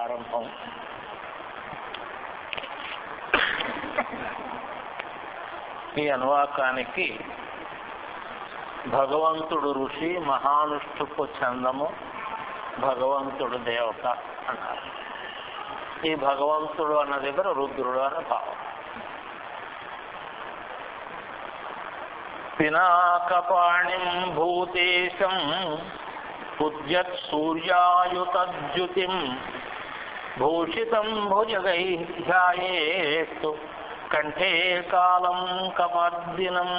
ప్రారంభం ఈ అనువాకానికి భగవంతుడు ఋషి మహానుష్ఠుపు చందము భగవంతుడు దేవత అన్నారు ఈ భగవంతుడు అన్న దగ్గర రుద్రుడు అనే భావం పినాకపాణిం భూతేశం ఉద్యత్ సూర్యాయుతద్యుతిం భూషితం భుజగై ధ్యాయేత్తు కంఠే కాలం కమర్దినం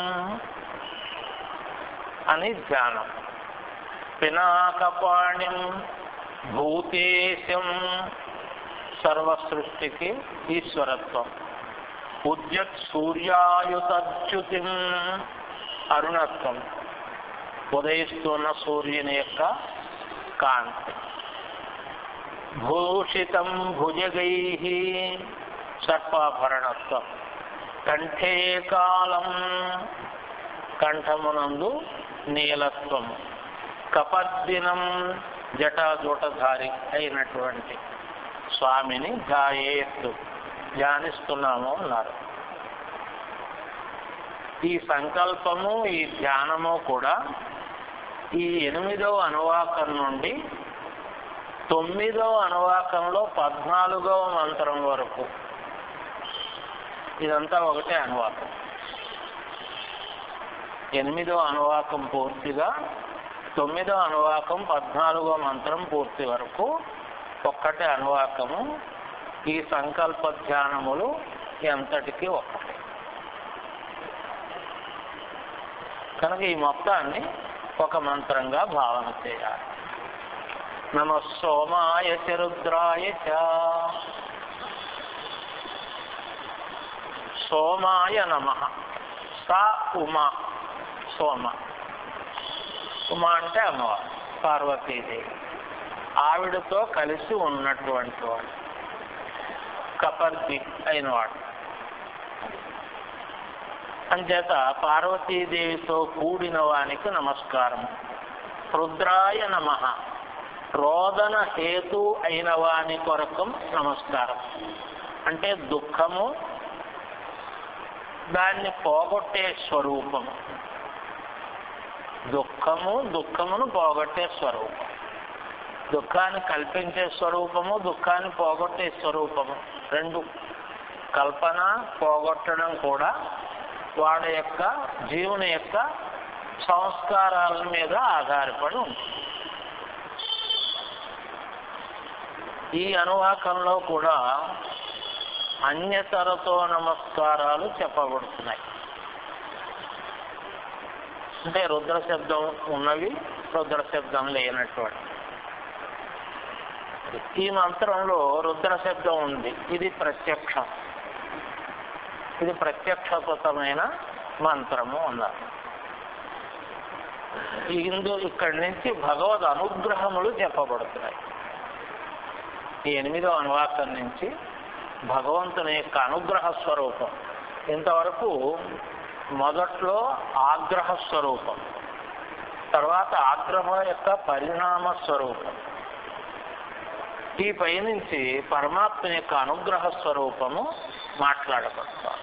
అని ధ్యానం పినాకపాణిం భూతేశం సర్వసృష్టికి ఈశ్వరత్వం ఉద్యత్ సూర్యాయుతచ్యుతిం అరుణత్వం ఉదయిస్తున్న సూర్యుని యొక్క కాంతి భూషితం భుజగై సర్పాభరణత్వం కంఠే కాలం కంఠమునందు నీలత్వం కపద్దినం జటాజూటధారి అయినటువంటి స్వామిని ధ్యాయేత్తు ధ్యానిస్తున్నాము అన్నారు ఈ సంకల్పము ఈ ధ్యానము కూడా ఈ ఎనిమిదవ అనువాకం నుండి తొమ్మిదవ అనువాకంలో పద్నాలుగవ మంత్రం వరకు ఇదంతా ఒకటే అనువాకం ఎనిమిదవ అనువాకం పూర్తిగా తొమ్మిదవ అనువాకం పద్నాలుగో మంత్రం పూర్తి వరకు ఒక్కటే అనువాకము ఈ సంకల్ప ధ్యానములు ఎంతటికి ఒక్కటే కనుక ఈ మొత్తాన్ని ఒక మంత్రంగా భావన చేయాలి నమ సోమాయ చ రుద్రాయ చ సోమాయ నమ సా ఉమా సోమ ఉమా అంటే అమ్మవారు పార్వతీదేవి ఆవిడతో కలిసి ఉన్నటువంటి వాడు కపర్తి అయినవాడు అంచేత పార్వతీదేవితో కూడిన వానికి నమస్కారం రుద్రాయ నమ రోదన హేతు అయిన వాని కొరకు నమస్కారం అంటే దుఃఖము దాన్ని పోగొట్టే స్వరూపము దుఃఖము దుఃఖమును పోగొట్టే స్వరూపం దుఃఖాన్ని కల్పించే స్వరూపము దుఃఖాన్ని పోగొట్టే స్వరూపము రెండు కల్పన పోగొట్టడం కూడా వాడి యొక్క జీవుని యొక్క సంస్కారాల మీద ఆధారపడి ఉంది ఈ అనువాకంలో కూడా అన్యతరతో నమస్కారాలు చెప్పబడుతున్నాయి అంటే రుద్ర శబ్దం ఉన్నవి రుద్ర శబ్దం లేనటువంటి ఈ మంత్రంలో రుద్ర శబ్దం ఉంది ఇది ప్రత్యక్షం ఇది ప్రత్యక్షకృతమైన మంత్రము అన్నారు ఇందు ఇక్కడి నుంచి భగవద్ అనుగ్రహములు చెప్పబడుతున్నాయి ఈ ఎనిమిదో అనువాకం నుంచి భగవంతుని యొక్క అనుగ్రహ స్వరూపం ఇంతవరకు మొదట్లో ఆగ్రహ స్వరూపం తర్వాత ఆగ్రహం యొక్క పరిణామ స్వరూపం ఈ పైనుంచి పరమాత్మ యొక్క అనుగ్రహ స్వరూపము మాట్లాడబడతారు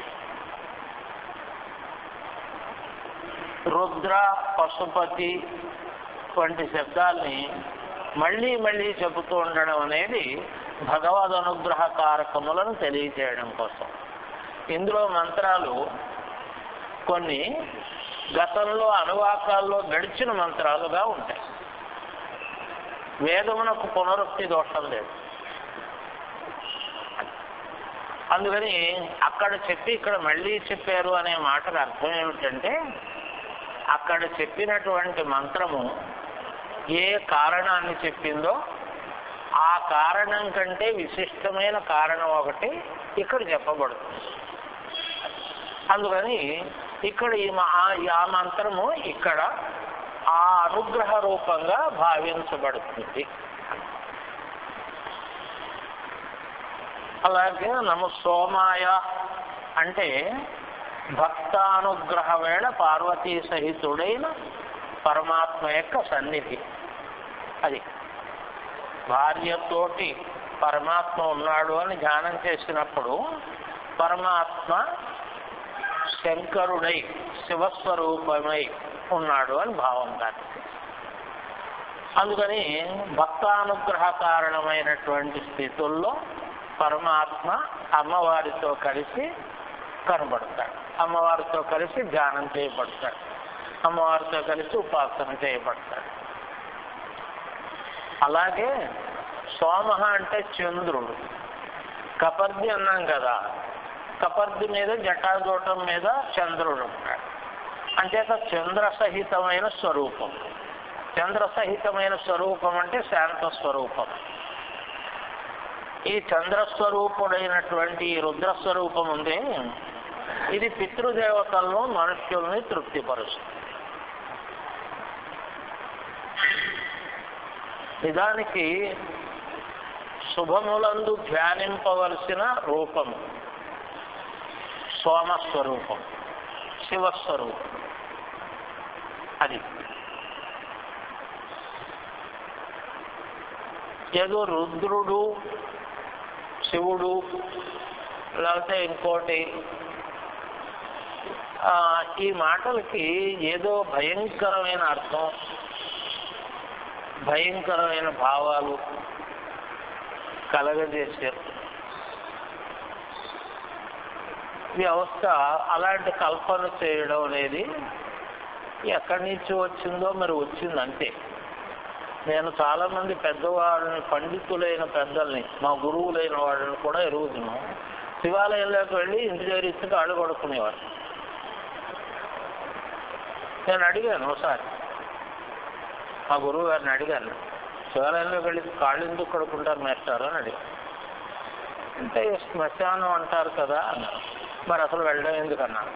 రుద్ర పశుపతి వంటి శబ్దాల్ని మళ్ళీ మళ్ళీ చెబుతూ ఉండడం అనేది భగవద్ అనుగ్రహ కారకములను తెలియచేయడం కోసం ఇందులో మంత్రాలు కొన్ని గతంలో అనువాకాల్లో గడిచిన మంత్రాలుగా ఉంటాయి వేదమునకు పునరుక్తి దోషం లేదు అందుకని అక్కడ చెప్పి ఇక్కడ మళ్ళీ చెప్పారు అనే మాటకు అర్థం ఏమిటంటే అక్కడ చెప్పినటువంటి మంత్రము ఏ కారణాన్ని చెప్పిందో ఆ కారణం కంటే విశిష్టమైన కారణం ఒకటి ఇక్కడ చెప్పబడుతుంది అందుకని ఇక్కడ ఈ మా- ఈ ఆ మంత్రము ఇక్కడ ఆ అనుగ్రహ రూపంగా భావించబడుతుంది అలాగే నమ సోమాయ అంటే భక్తానుగ్రహ వేళ పార్వతీ సహితుడైన పరమాత్మ యొక్క సన్నిధి అది భార్యతోటి పరమాత్మ ఉన్నాడు అని ధ్యానం చేసినప్పుడు పరమాత్మ శంకరుడై శివస్వరూపమై ఉన్నాడు అని భావం దానికి అందుకని భక్తానుగ్రహ కారణమైనటువంటి స్థితుల్లో పరమాత్మ అమ్మవారితో కలిసి కనబడతాడు అమ్మవారితో కలిసి ధ్యానం చేయబడతాడు అమ్మవారితో కలిసి ఉపాసన చేయబడతాడు అలాగే సోమ అంటే చంద్రుడు కపర్ది అన్నాం కదా కపర్ది మీద జటాజోటం మీద చంద్రుడు ఉంటాడు అంచేత చంద్ర సహితమైన స్వరూపం చంద్ర సహితమైన స్వరూపం అంటే శాంత స్వరూపం ఈ చంద్రస్వరూపుడైనటువంటి ఈ రుద్రస్వరూపం ఉంది ఇది పితృదేవతలను మనుష్యుల్ని తృప్తిపరుస్తుంది నిజానికి శుభములందు ధ్యానింపవలసిన రూపము సోమస్వరూపం శివస్వరూపం అది ఏదో రుద్రుడు శివుడు లేకపోతే ఇంకోటి ఆ, ఈ మాటలకి ఏదో భయంకరమైన అర్థం భయంకరమైన భావాలు కలగజేశారు వ్యవస్థ అలాంటి కల్పన చేయడం అనేది ఎక్కడి నుంచి వచ్చిందో మరి వచ్చింది అంతే నేను చాలా మంది పెద్దవాళ్ళని పండితులైన పెద్దల్ని మా గురువులైన వాళ్ళని కూడా ఎరుగుతున్నాం శివాలయంలోకి వెళ్ళి ఇంటి దగ్గర ఇచ్చి కాళ్ళు కొడుకునేవారు నేను అడిగాను ఒకసారి మా గురువు గారిని అడిగాను శివాలయంలోకి వెళ్ళి కాళ్ళు ఎందుకు కొడుకుంటారు మేస్తారు అని అడిగాను అంటే శ్మశానం అంటారు కదా అన్నారు మరి అసలు వెళ్ళడం ఎందుకన్నాను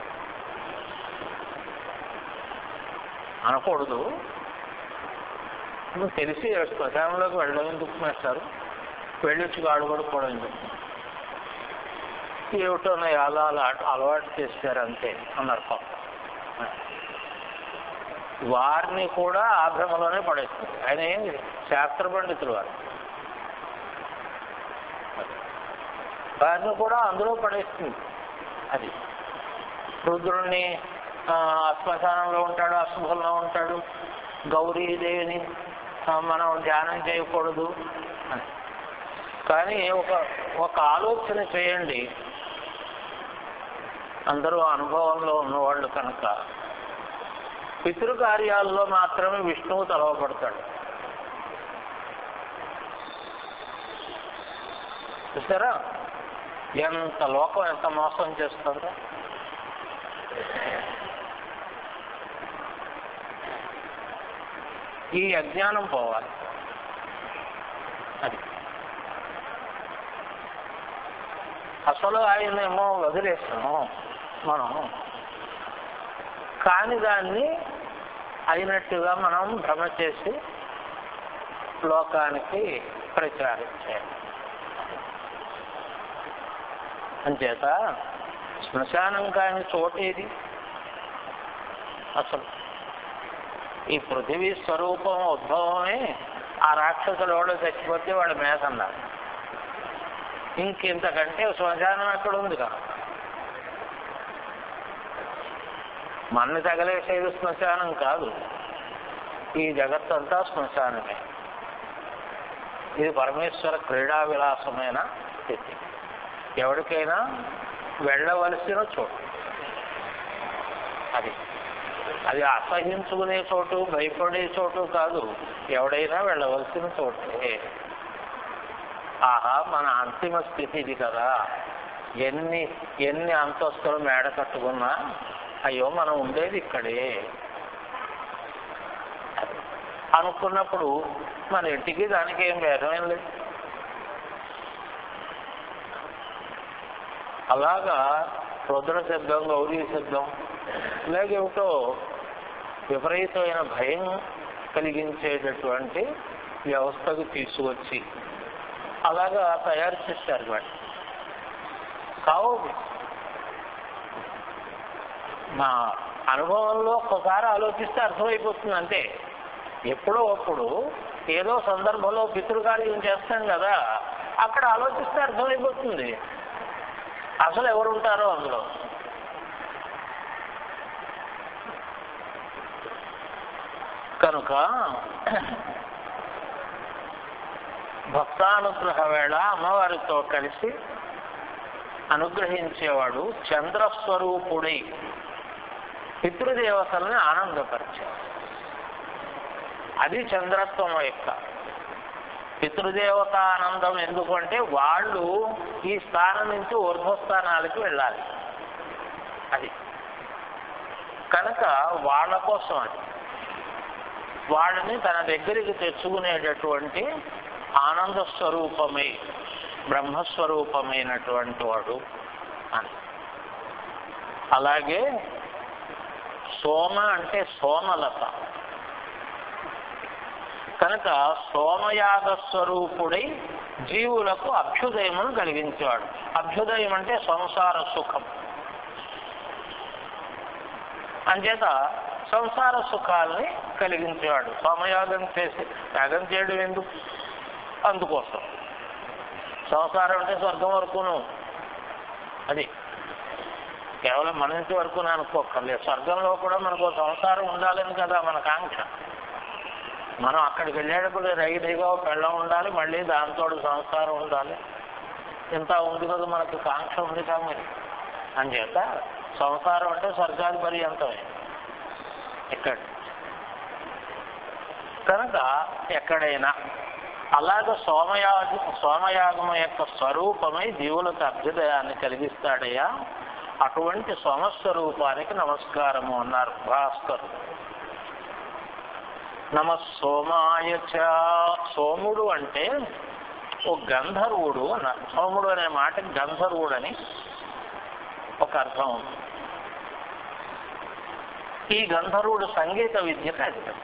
అనకూడదు నువ్వు తెలిసి శ్మశానంలోకి వెళ్ళడం ఎందుకు మేస్తారు వెళ్ళొచ్చి కాడు కొడుకోవడం ఎందుకు ఏమిటో అలా అలా అలవాటు చేశారు అంతే అన్నారు పాప వారిని కూడా ఆభ్రమలోనే పడేస్తుంది ఆయన ఏం శాస్త్ర పండితులు వారు వారిని కూడా అందులో పడేస్తుంది అది రుద్రుణ్ణి ఆ, శ్మశానంలో ఉంటాడు అశుభంలో ఉంటాడు గౌరీదేవిని ఆ, మనం ధ్యానం చేయకూడదు అని కానీ ఒక ఒక ఆలోచన చేయండి అందరూ అనుభవంలో ఉన్నవాళ్ళు కనుక పితృకార్యాల్లో మాత్రమే విష్ణువు తలవపడతాడు చూసారా ఎంత లోకం ఎంత మోసం చేస్తుందో ఈ అజ్ఞానం పోవాలి అది అసలు ఆయనేమో వదిలేసాము మనం కాని దాన్ని అయినట్టుగా మనం భ్రమ చేసి లోకానికి ప్రచారించాలి అంచేత శ్మశానం కాని చోటేది అసలు ఈ పృథివీ స్వరూపం ఉద్భవమే ఆ రాక్షసులు ఎవడో చచ్చిపోతే వాడు మేసన్నారు ఇంకెంతకంటే శ్మశానం ఎక్కడ ఉంది కదా మన్ని తగలేసేది శ్మశానం కాదు ఈ జగత్తంతా శ్మశానమే ఇది పరమేశ్వర క్రీడా విలాసమైన స్థితి ఎవరికైనా వెళ్ళవలసిన చోటు అది అది అసహించుకునే చోటు భయపడే చోటు కాదు ఎవడైనా వెళ్ళవలసిన చోటే ఆహా మన అంతిమ స్థితి ఇది కదా ఎన్ని ఎన్ని అంతస్తులు మేడ కట్టుకున్నా అయ్యో మనం ఉండేది ఇక్కడే అనుకున్నప్పుడు మన ఇంటికి దానికి ఏం భేదమేం లేదు అలాగా రుద్ర శబ్దం గౌరీ శబ్దం ఇలాగేమిటో విపరీతమైన భయం కలిగించేటటువంటి వ్యవస్థకు తీసుకొచ్చి అలాగా తయారు చేశారు వాటి కావు మా అనుభవంలో ఒక్కసారి ఆలోచిస్తే అర్థమైపోతుంది అంతే ఎప్పుడో అప్పుడు ఏదో సందర్భంలో పితృకార్యం చేస్తాం కదా అక్కడ ఆలోచిస్తే అర్థమైపోతుంది అసలు ఎవరు ఉంటారో అందులో కనుక భక్తానుగ్రహ వేళ అమ్మవారితో కలిసి అనుగ్రహించేవాడు చంద్రస్వరూపుడై పితృదేవతల్ని ఆనందపరిచాడు అది చంద్రత్వం యొక్క పితృదేవత ఆనందం ఎందుకంటే వాళ్ళు ఈ స్థానం నుంచి ఊర్ధ్వస్థానాలకు వెళ్ళాలి అది కనుక వాళ్ళ కోసం అది వాళ్ళని తన దగ్గరికి తెచ్చుకునేటటువంటి ఆనంద స్వరూపమై బ్రహ్మస్వరూపమైనటువంటి వాడు అని అలాగే సోమ అంటే సోమలత కనుక సోమయాగ స్వరూపుడై జీవులకు అభ్యుదయమును కలిగించేవాడు అభ్యుదయం అంటే సంసార సుఖం అంచేత సంసార సుఖాలని కలిగించేవాడు సోమయాగం చేసి యాగం చేయడం ఎందుకు అందుకోసం సంసారం అంటే స్వర్గం వరకును అది కేవలం మన ఇంటి వరకు అనుకోకర్లేదు స్వర్గంలో కూడా మనకు ఒక సంసారం ఉండాలని కదా మన కాంక్ష మనం అక్కడికి వెళ్ళేటప్పుడు రైతుగా పెళ్ళం ఉండాలి మళ్ళీ దాంతో సంసారం ఉండాలి ఇంత ఉంది కదా మనకి కాంక్ష ఉంది కదా మరి అంచేత సంసారం అంటే స్వర్గాది పర్యంతమే ఇక్కడ కనుక ఎక్కడైనా అలాగ సోమయాగ సోమయాగం యొక్క స్వరూపమై జీవులకు అభ్యుదయాన్ని కలిగిస్తాడయ్యా అటువంటి సోమస్వరూపానికి నమస్కారము అన్నారు భాస్కర్ నమ సోమాయ చ సోముడు అంటే ఓ గంధర్వుడు అన్నారు సోముడు అనే మాటకి గంధర్వుడు అని ఒక అర్థం ఉంది ఈ గంధర్వుడు సంగీత విద్యకు అధిపతి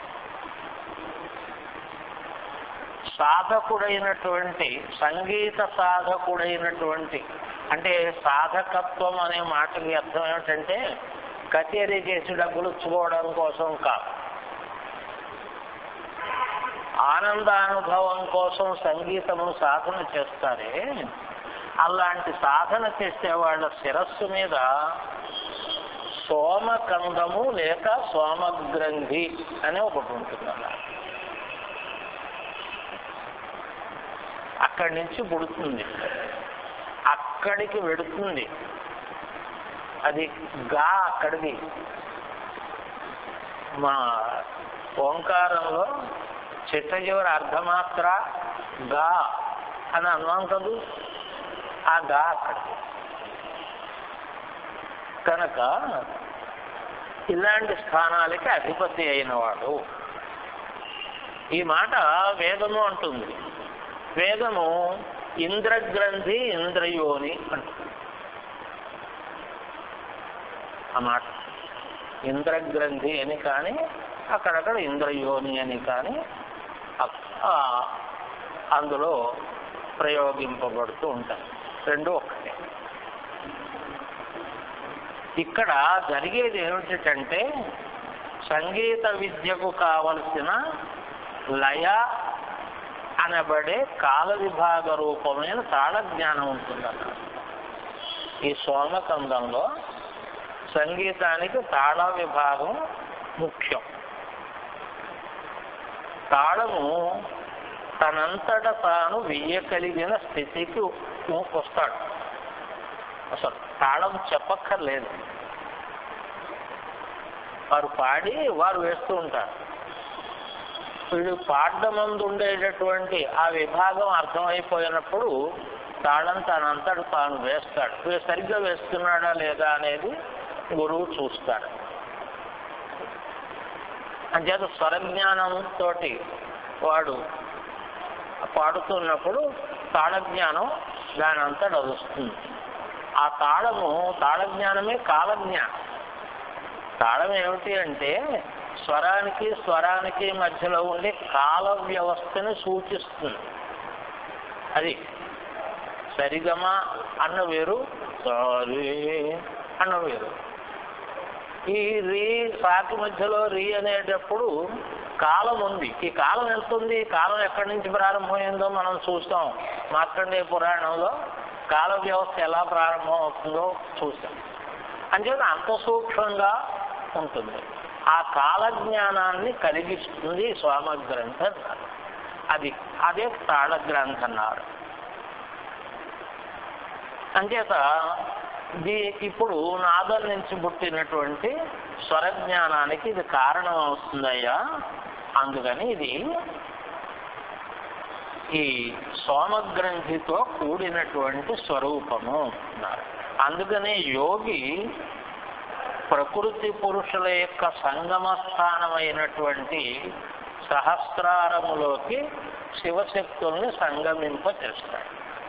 సాధకుడైనటువంటి సంగీత సాధకుడైనటువంటి అంటే సాధకత్వం అనే మాటకి అర్థం ఏమిటంటే కచేరీ చేసి డబ్బులు ఇచ్చుకోవడం కోసం కాదు ఆనందానుభవం కోసం సంగీతము సాధన చేస్తారే అలాంటి సాధన చేసే వాళ్ళ శిరస్సు మీద సోమకందము లేక సోమగ్రంథి అని ఒకటి ఉంటుంది అలా అక్కడి నుంచి పుడుతుంది అక్కడికి వెడుతుంది అది గా అక్కడిది మా ఓంకారంలో చిట్ట చివరి అర్ధమాత్ర గా అని అన్నాం కదూ ఆ గా అక్కడిది కనుక ఇలాంటి స్థానాలకి అధిపతి అయినవాడు ఈ మాట వేదము అంటుంది వేదము ఇంద్రగ్రంథి ఇంద్రయోని అంటుంది ఆ మాట ఇంద్రగ్రంథి అని కానీ అక్కడక్కడ ఇంద్రయోని అని కానీ అందులో ప్రయోగింపబడుతూ ఉంటాయి రెండు ఒక్కటే ఇక్కడ జరిగేది ఏమిటంటే సంగీత విద్యకు కావలసిన లయ అనబడే కాల విభాగ రూపమైన తాళ జ్ఞానం ఉంటుందన్నమాట ఈ సోమకందంలో సంగీతానికి తాళ విభాగం ముఖ్యం తాళము తనంతట తాను వెయ్యగలిగిన స్థితికి వస్తాడు అసలు తాళం చెప్పక్కర్లేదు వారు పాడి వారు వేస్తూ ఉంటారు వీడు పాడమందు ఉండేటటువంటి ఆ విభాగం అర్థమైపోయినప్పుడు తాళం తనంతట తాను వేస్తాడు వీడు సరిగ్గా వేస్తున్నాడా లేదా అనేది గురువు చూస్తాడు అంచేత స్వరజ్ఞానంతో వాడు పాడుతున్నప్పుడు తాళజ్ఞానం దాని అంతట వస్తుంది ఆ తాళము తాళజ్ఞానమే కాలజ్ఞానం తాళం ఏమిటి అంటే స్వరానికి స్వరానికి మధ్యలో ఉండే కాల వ్యవస్థని సూచిస్తుంది అది సరిగమ అన్న వేరు సారీ అన్న వేరు ఈ రీ సాకి మధ్యలో రీ అనేటప్పుడు కాలం ఉంది ఈ కాలం ఎంత ఉంది ఈ కాలం ఎక్కడి నుంచి ప్రారంభమైందో మనం చూస్తాం మార్కండేయ పురాణంలో కాల వ్యవస్థ ఎలా ప్రారంభం అవుతుందో చూసాం అంచేత అంత సూక్ష్మంగా ఉంటుంది ఆ కాల జ్ఞానాన్ని కలిగిస్తుంది స్వామ గ్రంథం అన్నారు. అది అదే తాళ గ్రంథం అన్నారు అంచేత దీ ఇప్పుడు నాదం నుంచి పుట్టినటువంటి స్వరజ్ఞానానికి ఇది కారణం అవుతుందయ్యా అందుకని ఇది ఈ సోమగ్రంథితో కూడినటువంటి స్వరూపము అన్నారు అందుకనే యోగి ప్రకృతి పురుషుల యొక్క సంగమ స్థానమైనటువంటి సహస్రారములోకి శివశక్తుల్ని సంగమింప చేస్తాడు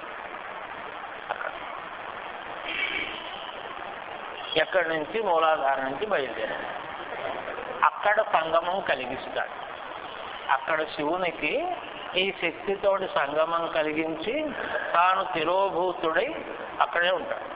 ఎక్కడి నుంచి మూలాధారం నుంచి బయలుదేరాడు అక్కడ సంగమం కలిగిస్తాడు అక్కడ శివునికి ఈ శక్తితోటి సంగమం కలిగించి తాను తిరోభూతుడై అక్కడే ఉంటాడు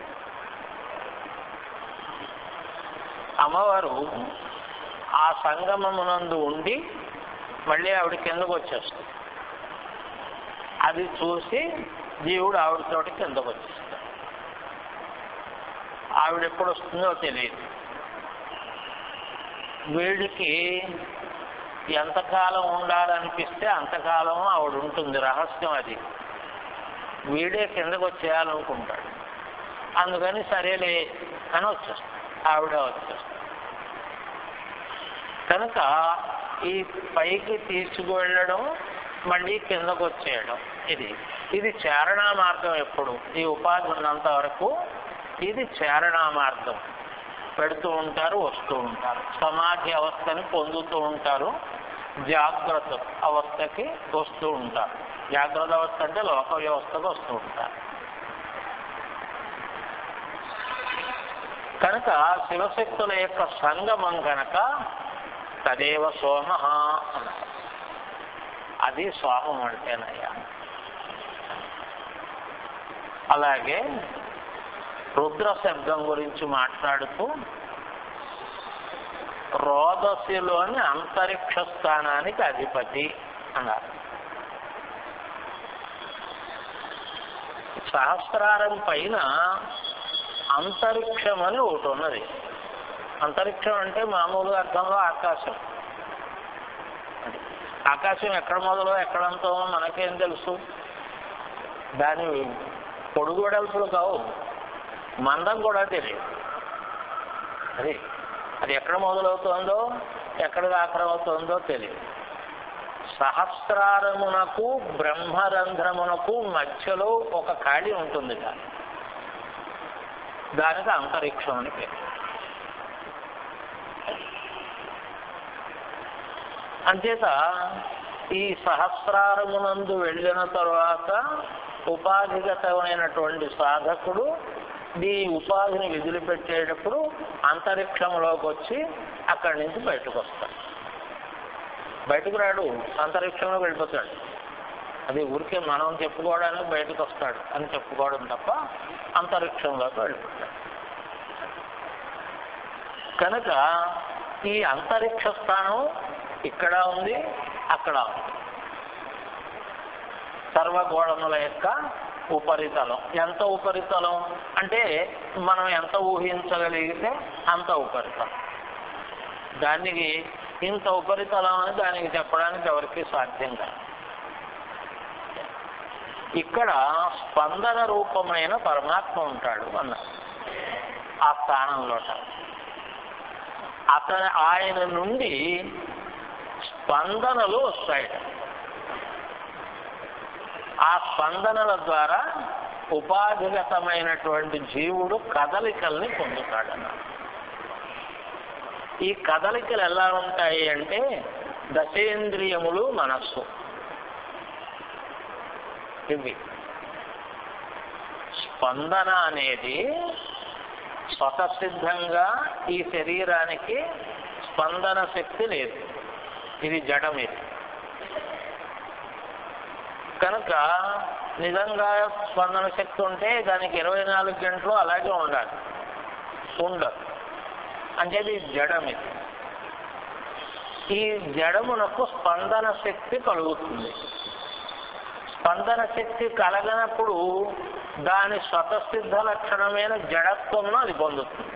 అమ్మవారు ఆ సంగమమునందు ఉండి మళ్ళీ ఆవిడ కిందకు వచ్చేస్తుంది అది చూసి జీవుడు ఆవిడతోటి కిందకు వచ్చేస్తాడు ఆవిడ ఎప్పుడు వస్తుందో తెలియదు వీడికి ఎంతకాలం ఉండాలనిపిస్తే అంతకాలం ఆవిడ ఉంటుంది రహస్యం అది వీడే కిందకు వచ్చేయాలనుకుంటాడు అందుకని సరేలే అని వచ్చేస్తాడు ఆవిడ వచ్చేస్తాడు కనుక ఈ పైకి తీసుకువెళ్ళడం మళ్ళీ కిందకు వచ్చేయడం ఇది ఇది చారణా మార్గం ఎప్పుడు ఈ ఉపాధి ఉన్నంత వరకు ఇది చారణా మార్గం పెడుతూ ఉంటారు వస్తూ ఉంటారు సమాధి అవస్థని పొందుతూ ఉంటారు జాగ్రత్త అవస్థకి వస్తూ ఉంటారు జాగ్రత్త అవస్థ అంటే లోక వ్యవస్థకు వస్తూ ఉంటారు కనుక శివశక్తుల యొక్క సంగమం కనుక తదేవ సోమ అన్నారు అది సోమం అంటేనయ్యా అలాగే రుద్ర శబ్దం గురించి మాట్లాడుతూ రోదసిలోని అంతరిక్ష స్థానానికి అధిపతి అన్నారు సహస్రారం పైన అంతరిక్షం అని ఒకటి ఉన్నది అంతరిక్షం అంటే మామూలు అర్థంలో ఆకాశం ఆకాశం ఎక్కడ మొదలు ఎక్కడంతో మనకేం తెలుసు దాని పొడుగు వెడల్పులు కావు మందం కూడా తెలియదు అది అది ఎక్కడ మొదలవుతోందో ఎక్కడ ఆఖరమవుతోందో తెలియదు సహస్రారమునకు బ్రహ్మరంధ్రమునకు మధ్యలో ఒక ఖాళీ ఉంటుంది దాని దానికి అంతరిక్షం అని పేరు అంచేత ఈ సహస్రారమునందు వెళ్ళిన తరువాత ఉపాధిగతమైనటువంటి సాధకుడు ఈ ఉపాధిని విదిలిపెట్టేటప్పుడు అంతరిక్షంలోకి వచ్చి అక్కడి నుంచి బయటకు వస్తాడు బయటకు రాడు అంతరిక్షంలో వెళ్ళిపోతాడు అది ఊరికే మనం చెప్పుకోవడానికి బయటకు వస్తాడు అని చెప్పుకోవడం తప్ప అంతరిక్షంలోకి వెళ్ళిపోతాడు కనుక ఈ అంతరిక్ష స్థానం ఇక్కడ ఉంది అక్కడ ఉంది సర్వగోళముల యొక్క ఉపరితలం ఎంత ఉపరితలం అంటే మనం ఎంత ఊహించగలిగితే అంత ఉపరితలం దానికి ఇంత ఉపరితలం అని దానికి చెప్పడానికి ఎవరికి సాధ్యం కాదు ఇక్కడ స్పందన రూపమైన పరమాత్మ ఉంటాడు అన్నారు ఆ స్థానంలో అతని ఆయన నుండి స్పందనలు వస్తాయట ఆ స్పందనల ద్వారా ఉపాధిగతమైనటువంటి జీవుడు కదలికల్ని పొందుతాడన్నారు ఈ కదలికలు ఎలా ఉంటాయి అంటే దశేంద్రియములు మనస్సు ఇవి స్పందన అనేది స్వతసిద్ధంగా ఈ శరీరానికి స్పందన శక్తి లేదు ఇది జడం ఇది కనుక నిజంగా స్పందన శక్తి ఉంటే దానికి ఇరవై నాలుగు గంటలు అలాగే ఉండాలి ఉండదు అంటే ఇది జడం ఇది ఈ జడమునకు స్పందన శక్తి కలుగుతుంది స్పందన శక్తి కలగనప్పుడు దాని స్వతసిద్ధ లక్షణమైన జడత్వంలో అది పొందుతుంది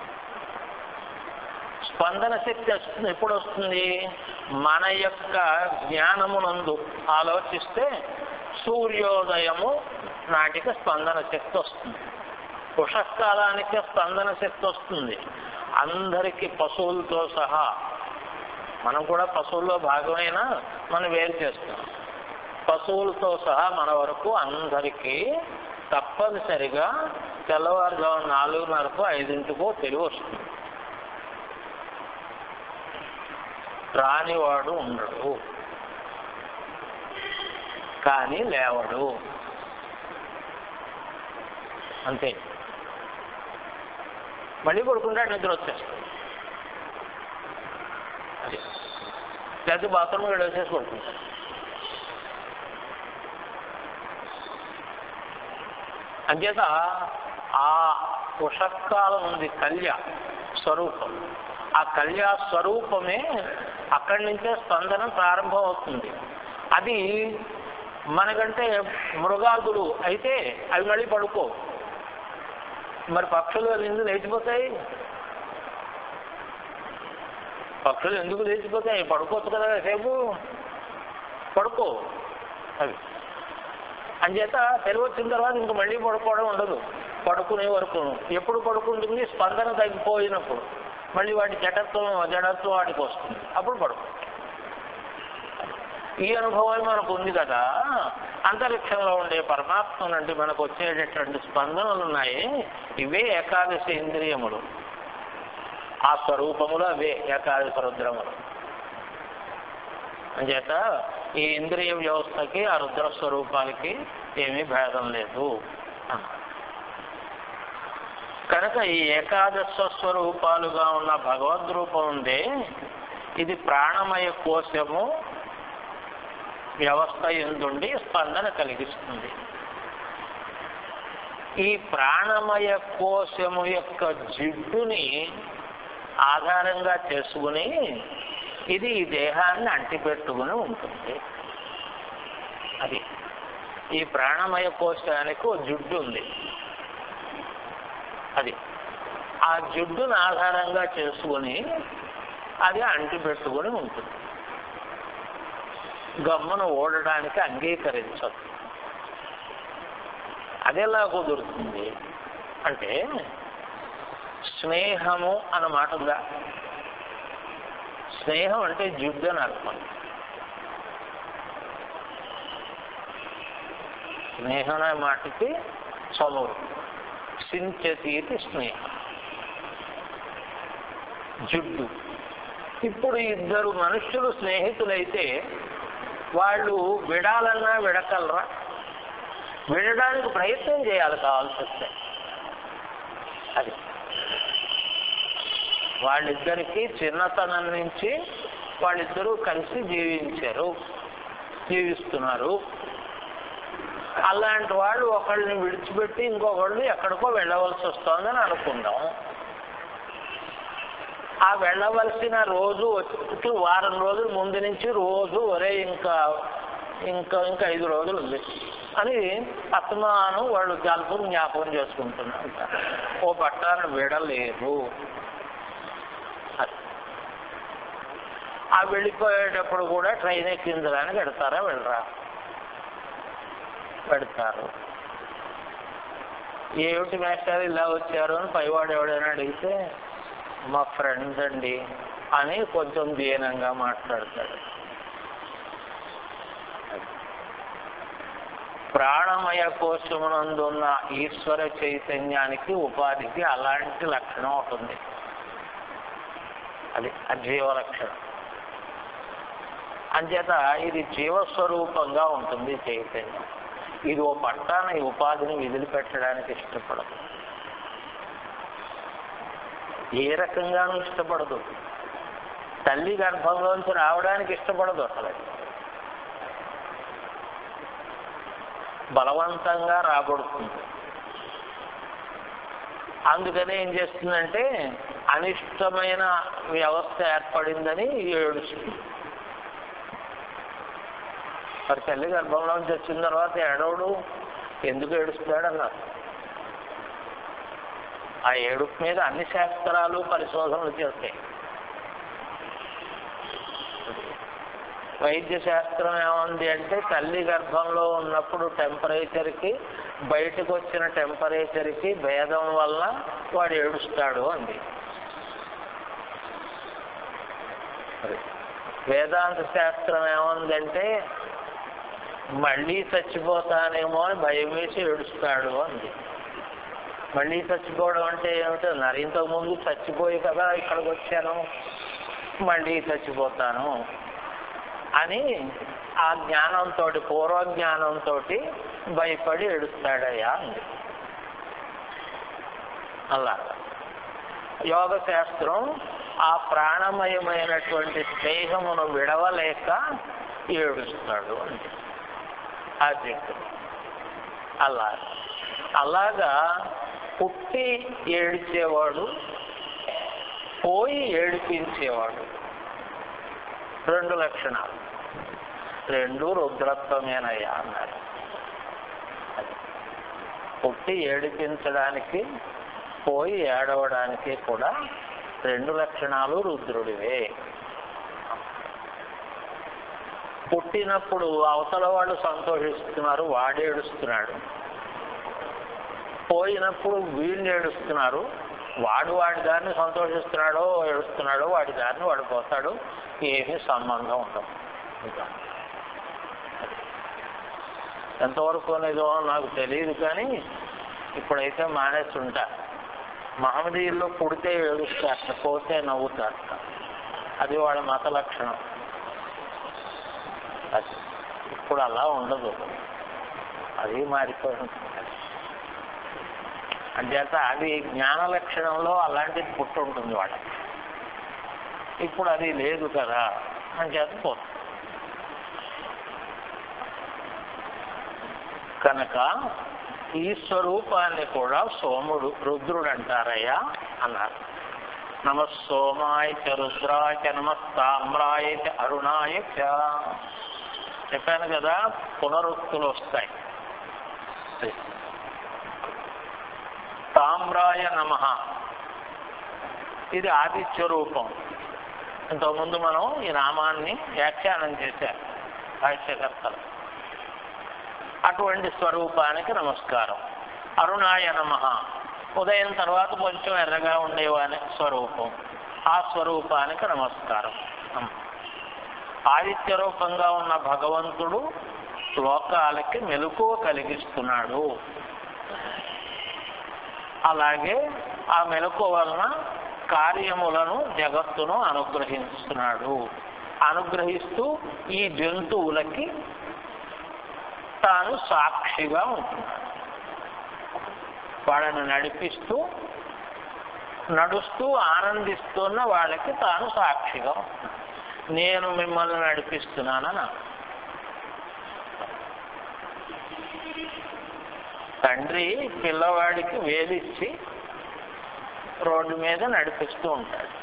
స్పందన శక్తి వస్తుంది ఎప్పుడు వస్తుంది మన యొక్క జ్ఞానమునందు ఆలోచిస్తే సూర్యోదయము నాటికి స్పందన శక్తి వస్తుంది ఉషకాలానికి స్పందన శక్తి వస్తుంది అందరికీ పశువులతో సహా మనం కూడా పశువుల్లో భాగమైన మనం వేరు చేస్తున్నాం పశువులతో సహా మన వరకు అందరికీ తప్పనిసరిగా తెల్లవారుజాము నాలుగున్నరకు ఐదింటికో తెలివి వస్తుంది రానివాడు ఉండడు కానీ లేవడు అంతే మళ్ళీ పడుకుంటే నిద్ర వచ్చేస్తుంది అది లేకపోతే బాత్రూమ్ గడిచేసి పడుకుంటాడు అంచేత ఆ ఉషకాలం ఉంది కళ్య స్వరూపం ఆ కళ్యా స్వరూపమే అక్కడి నుంచే స్పందన ప్రారంభం అవుతుంది అది మనకంటే మృగాదులు అయితే అవి మళ్ళీ పడుకో మరి పక్షులు అవి ఎందుకు లేచిపోతాయి పక్షులు ఎందుకు లేచిపోతాయి పడుకోవచ్చు కదా సేపు పడుకో అవి అంచేత తెలివి వచ్చిన తర్వాత ఇంక మళ్ళీ పడుకోవడం ఉండదు పడుకునే వరకు ఎప్పుడు పడుకుంటుంది స్పందన తగ్గిపోయినప్పుడు మళ్ళీ వాటి జడత్వం జడత్వం వాటికి వస్తుంది అప్పుడు పడుకో ఈ అనుభవం మనకు ఉంది కదా అంతరిక్షంలో ఉండే పరమాత్మ నుండి మనకు వచ్చేటటువంటి స్పందనలు ఉన్నాయి ఇవే ఏకాదశి ఇంద్రియములు ఆ స్వరూపములు అవే ఏకాదశి రుద్రములు అంచేత ఈ ఇంద్రియ వ్యవస్థకి ఆ రుద్ర స్వరూపాలకి ఏమీ భేదం లేదు కనుక ఈ ఏకాదశ స్వరూపాలుగా ఉన్న భగవద్ రూపం ఉందే ఇది ప్రాణమయ కోశము వ్యవస్థ ఎందుండి స్పందన కలిగిస్తుంది ఈ ప్రాణమయ కోశము యొక్క జిడ్డుని ఆధారంగా చేసుకుని ఇది ఈ దేహాన్ని అంటిపెట్టుకుని ఉంటుంది అది ఈ ప్రాణమయ కోశానికి ఓ జుడ్డు ఉంది అది ఆ జుడ్డును ఆధారంగా చేసుకుని అది అంటిపెట్టుకుని ఉంటుంది గమ్మును ఓడడానికి అంగీకరించదు అదెలా కుదురుతుంది అంటే స్నేహము అన్న మాట ఉందా స్నేహం అంటే జిడ్డు అని అర్థం స్నేహం అనే మాటకి చమురు సించతీతి స్నేహం జుడ్డు ఇప్పుడు ఇద్దరు మనుషులు స్నేహితులైతే వాళ్ళు విడాలన్నా విడకలరా విడడానికి ప్రయత్నం చేయాలి కావాల్సి వస్తే అది వాళ్ళిద్దరికి చిన్నతనం నుంచి వాళ్ళిద్దరూ కలిసి జీవించారు జీవిస్తున్నారు అలాంటి వాళ్ళు ఒకళ్ళని విడిచిపెట్టి ఇంకొకళ్ళు ఎక్కడికో వెళ్ళవలసి వస్తుందని అనుకుందాం ఆ వెళ్ళవలసిన రోజు వచ్చి వారం రోజుల ముందు నుంచి రోజు ఒరే ఇంకా ఇంకా ఇంకా ఐదు రోజులు ఉంది అని అస్తమానం వాళ్ళు జలుపుని జ్ఞాపకం చేసుకుంటున్నారు ఓ పట్టాన్ని విడలేరు అది. ఆ వెళ్ళిపోయేటప్పుడు కూడా ట్రైన్ ఎక్కించడానికి పెడతారా వెళ్ళరా పెడతారు ఏమిటి మేస్టర్ ఇలా వచ్చారు అని పైవాడు ఎవడైనా అడిగితే మా ఫ్రెండ్స్ అండి అని కొంచెం దీనంగా మాట్లాడతాడు ప్రాణమయ కోశమునందున్న ఈశ్వర చైతన్యానికి ఉపాధికి అలాంటి లక్షణం ఉంటుంది అది అజీవ లక్షణం అంచేత ఇది జీవస్వరూపంగా ఉంటుంది చైతన్యం ఇది ఓ పట్టాన ఈ ఉపాధిని వదిలిపెట్టడానికి ఇష్టపడదు ఏ రకంగానూ ఇష్టపడదు తల్లి గర్భంలోంచి రావడానికి ఇష్టపడదు అసలు అది. బలవంతంగా రాబడుతుంది అందుకనే ఏం చేస్తుందంటే అనిష్టమైన వ్యవస్థ ఏర్పడిందని ఏడుస్తుంది మరి తల్లి గర్భంలోంచి వచ్చిన తర్వాత ఏడవడు ఎందుకు ఏడుస్తాడు అన్నారు ఆ ఏడుపు మీద అన్ని శాస్త్రాలు పరిశోధనలు చేస్తాయి వైద్య శాస్త్రం ఏముంది అంటే తల్లి గర్భంలో ఉన్నప్పుడు టెంపరేచర్కి బయటకు వచ్చిన టెంపరేచర్కి భేదం వల్ల వాడు ఏడుస్తాడు అంది మరి వేదాంత శాస్త్రం ఏముందంటే మళ్ళీ చచ్చిపోతానేమో అని భయం వేసి ఏడుస్తాడు అంది మళ్ళీ చచ్చిపోవడం అంటే ఏమిటో మరి ఇంతకు ముందు చచ్చిపోయి కదా ఇక్కడికి వచ్చాను మళ్ళీ చచ్చిపోతాను అని ఆ జ్ఞానంతో పూర్వ జ్ఞానంతో భయపడి ఏడుస్తాడయ్యా అంది అలా యోగ శాస్త్రం ఆ ప్రాణమయమైనటువంటి దేహమును విడవలేక ఏడుస్తాడు అంది ఆద్యంతం అలా అలాగా పుట్టి ఏడ్చేవాడు పోయి ఏడిపించేవాడు రెండు లక్షణాలు రెండు రుద్రత్వమేనయ్యా అన్నారు అది. పుట్టి ఏడిపించడానికి పోయి ఏడవడానికి కూడా రెండు లక్షణాలు రుద్రుడివే పుట్టినప్పుడు అవతల వాళ్ళు సంతోషిస్తున్నారు వాడు ఏడుస్తున్నాడు పోయినప్పుడు వీళ్ళు ఏడుస్తున్నారు వాడు వాడి దారిని సంతోషిస్తున్నాడో ఏడుస్తున్నాడో వాడి దారిని వాడు పోతాడు ఏమీ సంబంధం ఉండదు ఇంకా ఎంతవరకు అనేదో నాకు తెలియదు కానీ ఇప్పుడైతే మానేస్తుంటా మహమ్మదీయుల్లో పుడితే ఏడుస్తారట పోతే నవ్వుతారట అది వాళ్ళ మత లక్షణం అది ఇప్పుడు అలా ఉండదు అది మారిపోయింది అంచేత అది జ్ఞాన లక్షణంలో అలాంటిది పుట్టి ఉంటుంది వాళ్ళకి ఇప్పుడు అది లేదు కదా అంచేత పోతుంది కనుక ఈ స్వరూపాన్ని కూడా సోముడు రుద్రుడు అంటారయ్యా అన్నారు నమ సోమాయ చ రుద్రాయ చ నమస్తామ్రాయ చ అరుణాయ చ చెప్పాను కదా పునరుక్తులు వస్తాయి తామ్రాయ నమ ఇది ఆదిత్య రూపం ఇంతకుముందు మనం ఈ నామాన్ని వ్యాఖ్యానం చేశారు భాష్యకర్తలు అటువంటి స్వరూపానికి నమస్కారం అరుణాయ నమ ఉదయం తర్వాత కొంచెం ఎర్రగా ఉండేవాని స్వరూపం ఆ స్వరూపానికి నమస్కారం ఆదిత్య రూపంగా ఉన్న భగవంతుడు లోకాలకి మెలకువ కలిగిస్తున్నాడు అలాగే ఆ మెలకు వలన కార్యములను జగత్తును అనుగ్రహిస్తున్నాడు అనుగ్రహిస్తూ ఈ జంతువులకి తాను సాక్షిగా ఉంటున్నాడు వాళ్ళని నడిపిస్తూ నడుస్తూ ఆనందిస్తున్న వాళ్ళకి తాను సాక్షిగా ఉంటున్నాడు నేను మిమ్మల్ని నడిపిస్తున్నానని తండ్రి పిల్లవాడికి వేలిచ్చి రోడ్డు మీద నడిపిస్తూ ఉంటాడు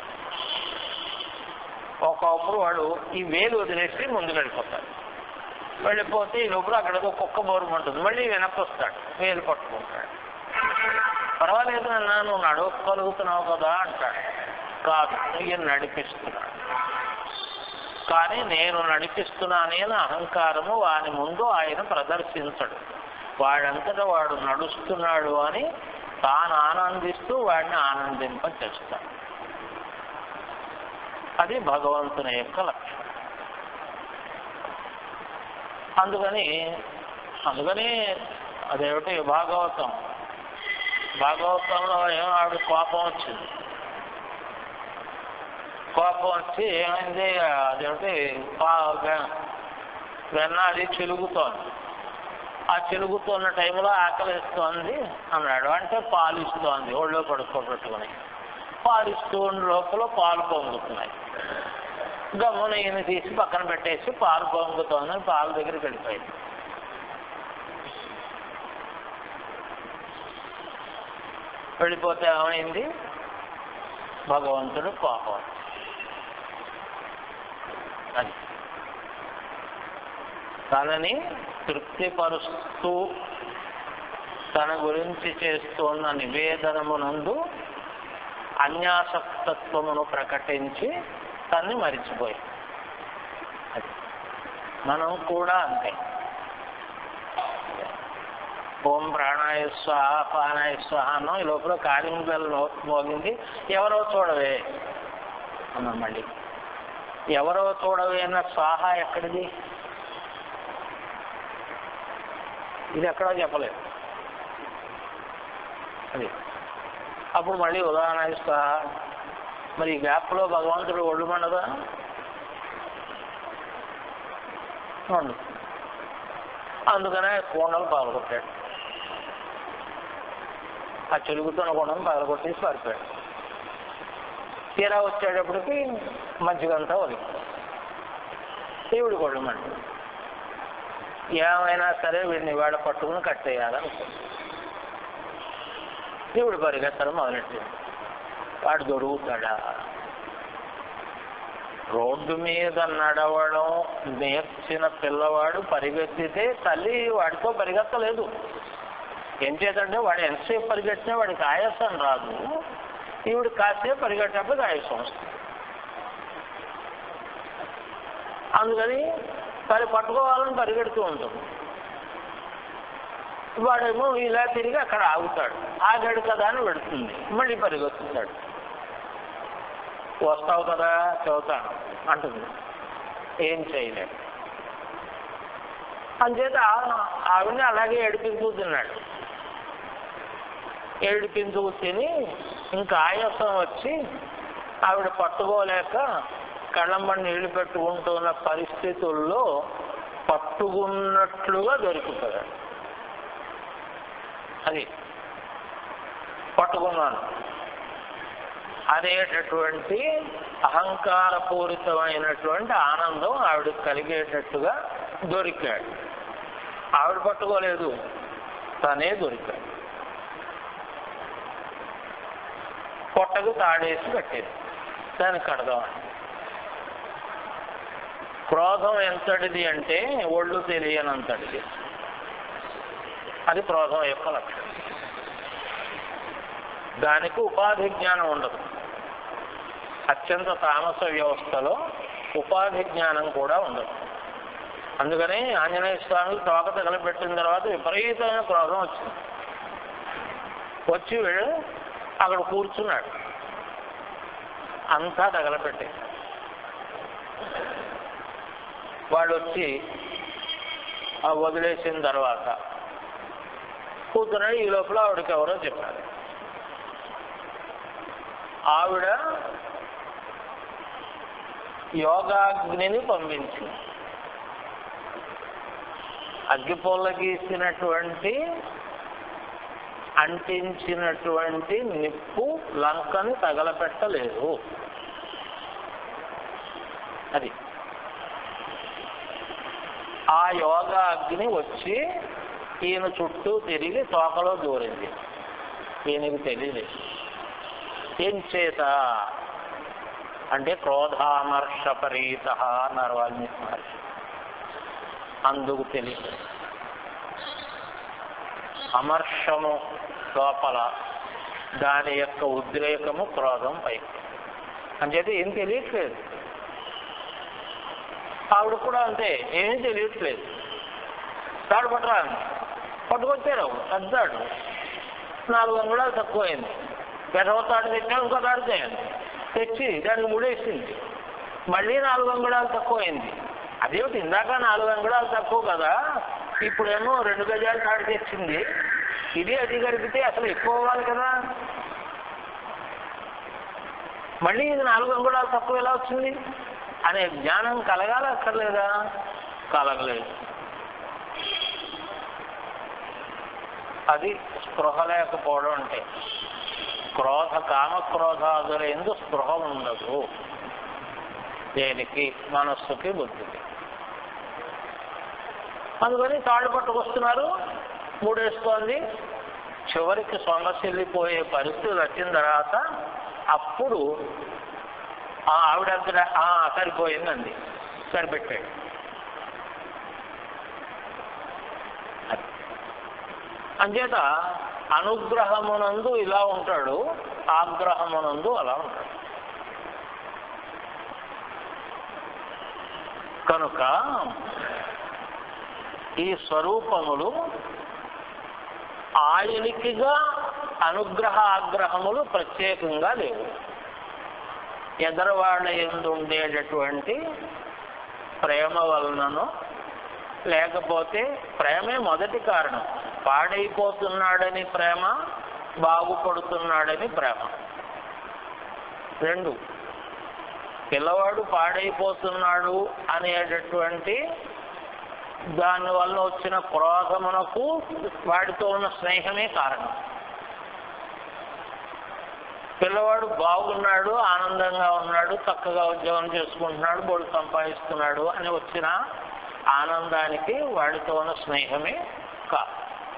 ఒకప్పుడు వాడు ఈ వేలు వదిలేసి ముందు వెళ్ళిపోతాడు వెళ్ళిపోతే ఈ లోపల అక్కడ ఒక కుక్క బోరం ఉంటుంది మళ్ళీ వెనక్కి వస్తాడు వేలు పట్టుకుంటాడు పర్వాలేదు అన్నా నువ్వు నడవగలుగుతున్నావు కదా అంటాడు కాదు ఈయన నడిపిస్తున్నాడు కానీ నేను నడిపిస్తున్నానే అని అహంకారము వాని ముందు ఆయన ప్రదర్శించడు వాడంతటా వాడు నడుస్తున్నాడు అని తాను ఆనందిస్తూ వాడిని ఆనందింప చేస్తాడు అది భగవంతుని యొక్క లక్ష్యం అందుకని అందుకని అదేమిటి భాగవతం భాగవతంలో ఏమో ఆవిడ కోపం వచ్చింది కోపం వచ్చి ఏమైంది అదేమిటి వెన్న అది చిలుగుతోంది ఆ చిలుగుతున్న టైంలో ఆకలిస్తోంది అన్నాడు అంటే పాలు ఇస్తోంది ఒళ్ళో పడుకోబెట్టుకుని పాలు ఇస్తూ ఉన్న లోపల పాలు పొంగుతున్నాయి గమ్మున ఈయన తీసి పక్కన పెట్టేసి పాలు పొంగుతోందని పాల దగ్గరికి వెళ్ళిపోయింది వెళ్ళిపోతే ఏమైంది భగవంతుడు కోపం అది తనని తృప్తిపరుస్తూ తన గురించి చేస్తున్న నివేదనమునందు అన్యాసక్తత్వమును ప్రకటించి తన్ని మరిచిపోయి అది మనం కూడా అంతే ఓం ప్రాణాయ స్వాహ పానాయ స్వాహ అన్నో ఈ లోపల కాలింగ్ బెల్ మోగింది ఎవరో చూడవే అన్నాం మళ్ళీ ఎవరో చూడవే అన్న స్వాహ ఎక్కడిది ఇది ఎక్కడో చెప్పలేదు అది అప్పుడు మళ్ళీ ఉదాహరణ ఇస్తా మరి ఈ గ్యాప్లో భగవంతుడు ఒళ్ళు మండదా ఉండు అందుకనే కొండలు పగలగొట్టాడు ఆ చెలుగుతున్న కొండను పగలగొట్టేసి పారిపోయాడు తీరా వచ్చేటప్పటికి మంచిగంతా వదిలి దేవుడి కొళ్ళు మండి ఏమైనా సరే వీడిని వేడ పట్టుకుని కట్టేయాలనుకో దేవుడు పరిగెత్తడం మొదలెట్టాడు వాడు దొరుకుతాడా రోడ్డు మీద నడవడం నేర్చిన పిల్లవాడు పరిగెత్తితే తల్లి వాడితో పరిగెత్తలేదు ఏం చేతంటే వాడు ఎంతసేపు పరిగెట్టినా వాడికి ఆయాసం రాదు ఈవిడ కాసేపు పరిగెట్టినప్పుడు ఆయాసం వస్తుంది అందుకని మరి పట్టుకోవాలని పరిగెడుతూ ఉంటుంది వాడేమో ఇలా తిరిగి అక్కడ ఆగుతాడు ఆగాడు కదా అని పెడుతుంది మళ్ళీ పరిగెత్తుతాడు వస్తావు కదా చదువుతాను అంటుంది ఏం చేయలేడు అంచేత ఆవిడని అలాగే ఏడిపించు తిన్నాడు ఏడిపించు తిని ఇంకా ఆయాసం వచ్చి ఆవిడ పట్టుకోలేక కళ్ళమ్మని నీళ్లు పెట్టుకుంటున్న పరిస్థితుల్లో పట్టుకున్నట్లుగా దొరికిపోయాడు అది పట్టుకున్నాను అనేటటువంటి అహంకారపూరితమైనటువంటి ఆనందం ఆవిడకి కలిగేటట్టుగా దొరికాడు ఆవిడ పట్టుకోలేదు తనే దొరికాడు పొట్టకు తాడేసి కట్టేది దానికి కడదామని క్రోధం ఎంతటిది అంటే ఒళ్ళు తెలియనంతటిది అది క్రోధం యొక్క లక్షణం దానికి ఉపాధి జ్ఞానం ఉండదు అత్యంత తామస వ్యవస్థలో ఉపాధి జ్ఞానం కూడా ఉండదు అందుకని ఆంజనేయ స్వామి తోక తగలబెట్టిన తర్వాత విపరీతమైన క్రోధం వచ్చింది వచ్చి వీడు అక్కడ కూర్చున్నాడు అంతా తగలబెట్టే వాడు వచ్చి ఆ వదిలేసిన తర్వాత కూర్చున్నాడు ఈ లోపల ఆవిడకి ఎవరో చెప్పారు ఆవిడ యోగాగ్నిని పంపించింది అగ్గిపొల్ల గీసినటువంటి అంటించినటువంటి నిప్పు లంకని తగలపెట్టలేదు అది ఆ యోగా అగ్ని వచ్చి ఈయన చుట్టూ తిరిగి తోకలో దూరింది ఈయనకి తెలియలేదు ఏం చేత అంటే క్రోధామర్షపరీత అన్నారు వాల్మీకి మహర్షి అందుకు తెలియదు అమర్షము లోపల దాని యొక్క ఉద్రేకము క్రోధం పైకి అంచేత ఏం తెలియట్లేదు ఆవిడ కూడా అంతే ఏమీ తెలియట్లేదు తాడు పట్టరా పట్టుకొచ్చారు పెద్దాడు నాలుగు అంగుళాలు తక్కువైంది పెదవ తాడు తెచ్చాడు ఇంకో తాడు చేయండి తెచ్చి దానికి ముడేసింది మళ్ళీ నాలుగు అంగుళాలు తక్కువైంది అదేమిటి ఇందాక నాలుగు అంగుళాలు తక్కువ కదా ఇప్పుడేమో రెండు గజాలు తాడు తెచ్చింది ఇది అది కలిపితే అసలు ఎక్కువ అవ్వాలి కదా మళ్ళీ ఇది నాలుగు అంగుళాలు తక్కువ ఎలా వచ్చింది అనే జ్ఞానం కలగాల అక్కర్లేదా కలగలేదు అది స్పృహ లేకపోవడం అంటే క్రోధ కామక్రోధాదుల ఎందు స్పృహ ఉండదు దేనికి మనస్సుకి బుద్ధికి అందుకని తాళ్ళు పట్టుకొస్తున్నారు మూడేస్తోంది చివరికి సొంగసిల్లిపోయే పరిస్థితి వచ్చిన తర్వాత అప్పుడు ఆ ఆవిడ దగ్గర "ఆ, సరిపోయిందండి సరిపెట్టాడు అది. అంచేత అనుగ్రహమునందు ఇలా ఉంటాడు ఆగ్రహమునందు అలా ఉంటాడు కనుక ఈ స్వరూపములు ఆయనికిగా అనుగ్రహ ఆగ్రహములు ప్రత్యేకంగా లేవు ఎదరవాళ్ళ ఎందు ఉండేటటువంటి ప్రేమ వలనను లేకపోతే ప్రేమే మొదటి కారణం పాడైపోతున్నాడని ప్రేమ బాగుపడుతున్నాడని ప్రేమ రెండు పిల్లవాడు పాడైపోతున్నాడు అనేటటువంటి దానివల్ల వచ్చిన క్రోధమునకు వాడితో ఉన్న స్నేహమే కారణం పిల్లవాడు బాగున్నాడు ఆనందంగా ఉన్నాడు చక్కగా ఉద్యోగం చేసుకుంటున్నాడు బోడు సంపాదిస్తున్నాడు అని వచ్చిన ఆనందానికి వాడితో ఉన్న స్నేహమే కాదు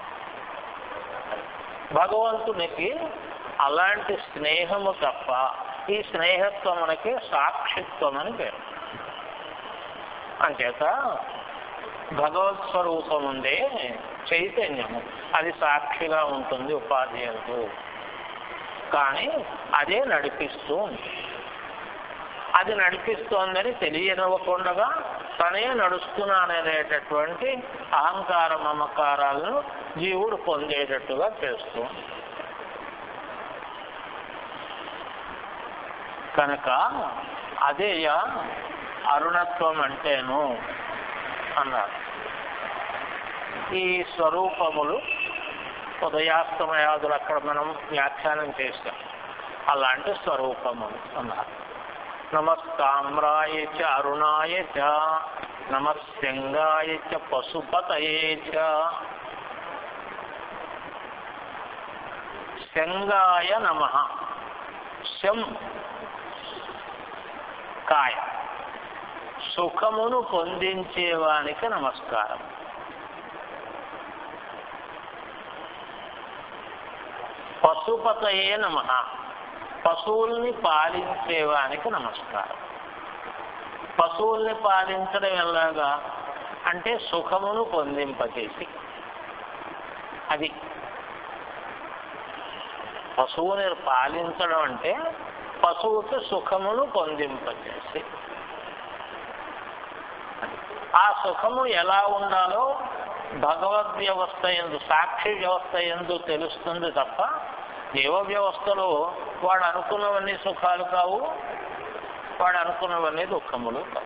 భగవంతునికి అలాంటి స్నేహము తప్ప ఈ స్నేహత్వమునకి సాక్షిత్వం అని పేరు అంచేత భగవత్ స్వరూపం ఉందే చైతన్యము అది సాక్షిగా ఉంటుంది ఉపాధి అంటూ కానీ అదే నడిపిస్తూ ఉంది అది నడిపిస్తోందని తెలియనివ్వకుండా తనే నడుస్తున్నాననేటటువంటి అహంకార మమకారాలను జీవుడు పొందేటట్టుగా చేస్తూ ఉంది. కనుక అదేయ అరుణత్వం అంటేను అన్నారు ఈ స్వరూపములు ఉదయాస్తమయాదులు అక్కడ మనం వ్యాఖ్యానం చేస్తాం అలాంటి స్వరూపములు అన్నారు నమస్తామ్రాయ చ అరుణాయ చ నమస్యంగాయ చ పశుపతయే చ శంగాయ నమ శం కాయ సుఖమును పొందించేవానికి నమస్కారం పశుపతయే నమ పశువుల్ని పాలించేవానికి నమస్కారం పశువుల్ని పాలించడం ఎలాగా అంటే సుఖమును పొందింపచేసి అది పశువుని పాలించడం అంటే పశువుకి సుఖమును పొందింపచేసి ఆ సుఖము ఎలా ఉండాలో భగవద్ వ్యవస్థ ఎందు సాక్షి వ్యవస్థ ఎందు తెలుస్తుంది తప్ప జీవ వ్యవస్థలో వాడు అనుకున్నవన్నీ సుఖాలు కావు వాడు అనుకున్నవన్నీ దుఃఖములు కావు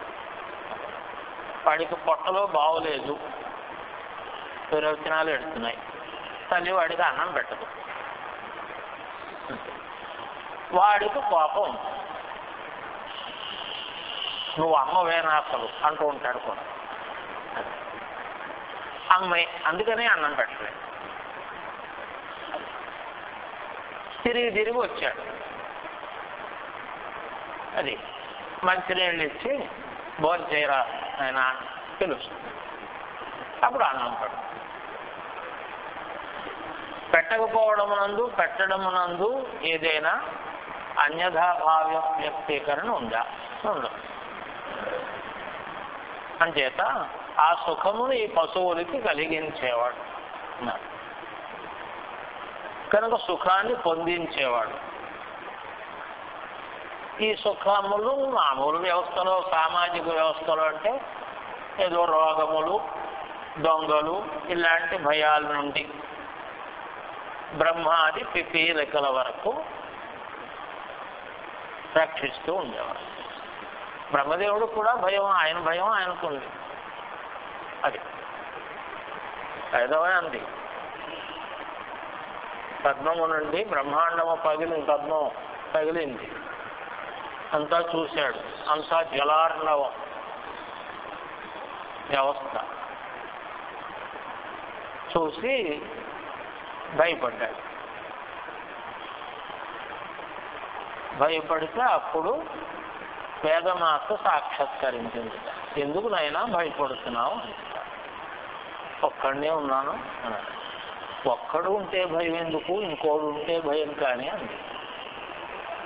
వాడికి పొట్టలో బాగోలేదు విరోచనాలు ఎడుతున్నాయి తల్లి వాడికి అన్నం పెట్టదు వాడికి కోపం ఉంది. నువ్వు అమ్మవేనా అసలు అంటూ ఉంటాడు కూడా అమ్మాయి అందుకనే అన్నం పెట్టలేదు తిరిగి తిరిగి వచ్చాడు అది మంచినీళ్ళు ఇచ్చి భోజనం చేయరా ఆయన పిలుస్తుంది అప్పుడు అన్నం పెడు పెట్టకపోవడమునందు పెట్టడమునందు ఏదైనా అన్యథాభావ్య వ్యక్తీకరణ ఉందా ఉండదు అంచేత ఆ సుఖమును ఈ పశువులకి కలిగించేవాడు ఉన్నాడు. కనుక సుఖాన్ని పొందించేవాడు ఈ సుఖములు మామూలు వ్యవస్థలో సామాజిక వ్యవస్థలో అంటే ఏదో రోగములు దొంగలు ఇలాంటి భయాల నుండి బ్రహ్మాది పిపీలికల వరకు రక్షిస్తూ ఉండేవారు బ్రహ్మదేవుడు కూడా భయం ఆయన భయం ఆయనకుంది అది ఐదవ అంది పద్మము నుండి బ్రహ్మాండము పగిలి పద్మం పగిలింది అంతా చూశాడు అంతా జలార్ణవం వ్యవస్థ చూసి భయపడ్డాడు భయపడితే అప్పుడు వేదమాత సాక్షాత్కరించింది ఎందుకు నైనా భయపడుతున్నావు అని ఒక్కడనే ఉన్నాను అన్నాడు ఒక్కడు ఉంటే భయం ఎందుకు ఇంకోడు ఉంటే భయం కానీ అంది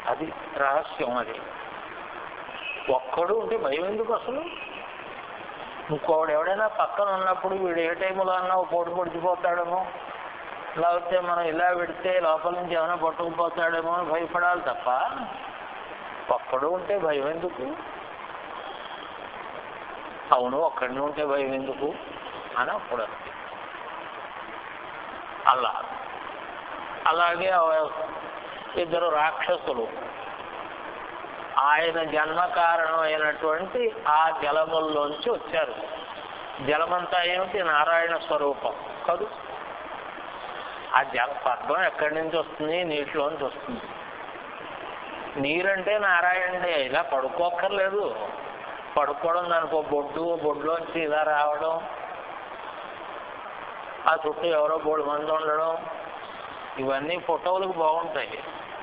అది రహస్యం అది ఒక్కడు ఉంటే భయం ఎందుకు అసలు ఇంకోడు ఎవడైనా పక్కన ఉన్నప్పుడు వీడు ఏ టైంలో అన్నా ఓ పోటు పొడిచిపోతాడేమో లేకపోతే మనం ఇలా పెడితే లోపల నుంచి ఏమైనా పట్టుకుపోతాడేమో అని భయపడాలి తప్ప ఒక్కడు ఉంటే భయం ఎందుకు అవును ఒక్కడిని ఉంటే భయం ఎందుకు అని అప్పుడు అంది. అలా అలాగే ఆ ఇద్దరు రాక్షసులు ఆయన జన్మ కారణమైనటువంటి ఆ జలముల్లోంచి వచ్చారు జలమంతా ఏమిటి నారాయణ స్వరూపం కాదు ఆ జల పద్మం ఎక్కడి నుంచి వస్తుంది నీటిలోంచి వస్తుంది నీరంటే నారాయణే ఇలా పడుకోక్కర్లేదు పడుకోవడం దానికి ఒక బొడ్డు ఓ బొడ్లోంచి ఇలా రావడం ఆ చుట్టూ ఎవరో బోడు మంది ఉండడం ఇవన్నీ ఫోటోలకు బాగుంటాయి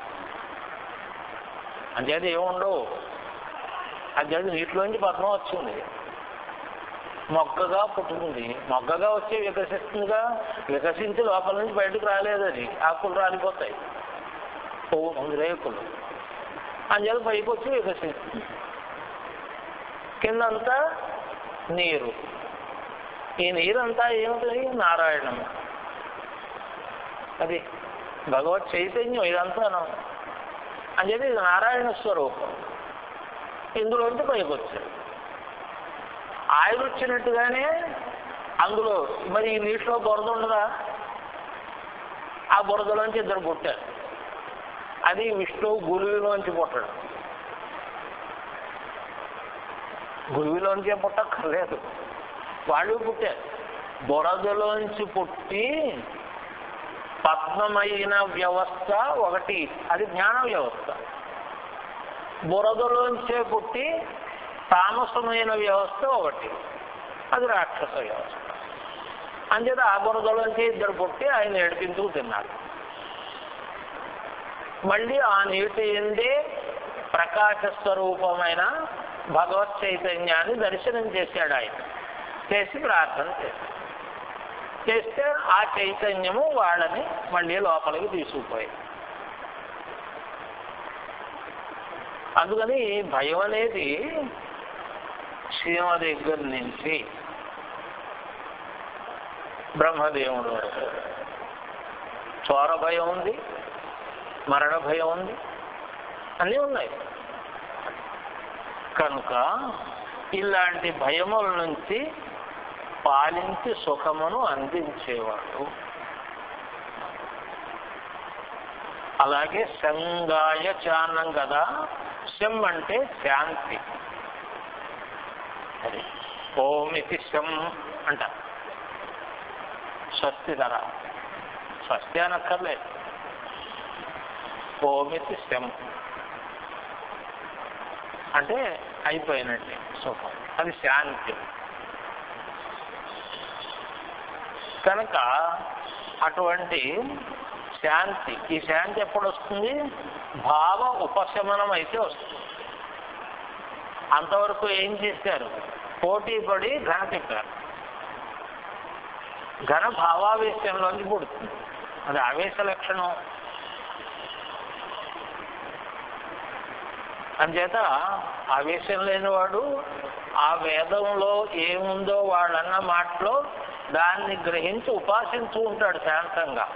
అంచేది ఏముండవు అంచేది నీటిలోంచి పద్మం వచ్చింది మొగ్గగా పుట్టుకుంది మొగ్గగా వచ్చి వికసిస్తుందిగా వికసించి లోపల నుంచి బయటకు రాలేదు అది ఆకులు రాలిపోతాయి పువ్వు రేకులు అంచేది పైకి వచ్చి వికసిస్తుంది కిందంతా నీరు ఈ నీరంతా ఏమిటి నారాయణం అది భగవత్ చైతన్యం ఇదంతాను అని చెప్పి ఇది నారాయణ స్వరూపం ఇందులోంచి పైకి వచ్చాడు ఆయన వచ్చినట్టుగానే అందులో మరి ఈ నీటిలో బురద ఉండదా ఆ బురదలోంచి ఇద్దరు పుట్టారు అది విష్ణువు గురువులోంచి పుట్టడం గురువులోంచే పుట్టక్కర్లేదు వాళ్ళు పుట్టారు బురదలోంచి పుట్టి పద్మమైన వ్యవస్థ ఒకటి అది జ్ఞాన వ్యవస్థ బురదలోంచే పుట్టి తామసమైన వ్యవస్థ ఒకటి అది రాక్షస వ్యవస్థ అంచేత ఆ బురదలోంచి ఇద్దరు పుట్టి ఆయన ఏడిపించుకు తిన్నారు మళ్ళీ ఆ నీటి ఎందే ప్రకాశ స్వరూపమైన భగవత్ చైతన్యాన్ని దర్శనం చేశాడు ఆయన చేసి ప్రార్థన చేశాడు చేస్తే ఆ చైతన్యము వాళ్ళని మళ్ళీ లోపలికి తీసుకుపోయింది అందుకని భయం అనేది శివ దగ్గర నుంచి బ్రహ్మదేవుడు వరకు చోర భయం ఉంది మరణ భయం ఉంది అన్నీ ఉన్నాయి కనుక ఇలాంటి భయముల నుంచి పాలించి సుఖమును అందించేవాడు అలాగే శంగాయ చానం కదా శం అంటే శాంతి అది ఓమితి శం అంట స్వస్తి ధర స్వస్తి అనక్కర్లేదు ఓమితి శం అంటే అయిపోయినట్టే సుఖం అది శాంతి కనుక అటువంటి శాంతి ఈ శాంతి ఎప్పుడు వస్తుంది భావ ఉపశమనం అయితే వస్తుంది అంతవరకు ఏం చేశారు పోటీ పడి ఘన తిప్పారు ఘన భావావేశంలోంచి పుడుతుంది అది ఆవేశ లక్షణం అంచేత ఆవేశం లేనివాడు ఆ వేదంలో ఏముందో వాళ్ళన్న మాటలో దాన్ని గ్రహించి ఉపాసించు ఉంటాడు శాంతంగా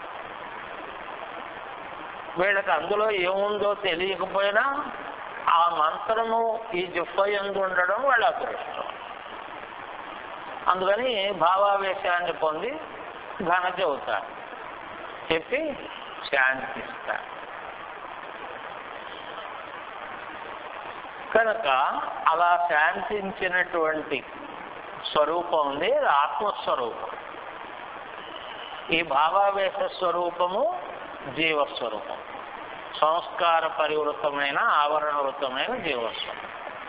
వీళ్ళకి అందులో ఏముందో తెలియకపోయినా ఆ మంత్రము ఈ జిఫ్ఫ ఎందు ఉండడం వాళ్ళ అదృష్టం అందుకని భావావేశాన్ని పొంది ఘన చెబుతారు చెప్పి శాంతిస్తారు కనుక అలా శాంతించినటువంటి స్వరూపం ఉంది అది ఆత్మస్వరూపం ఈ భావావేశ స్వరూపము జీవస్వరూపం సంస్కార పరివృతమైన ఆవరణవృతమైన జీవస్వరూపం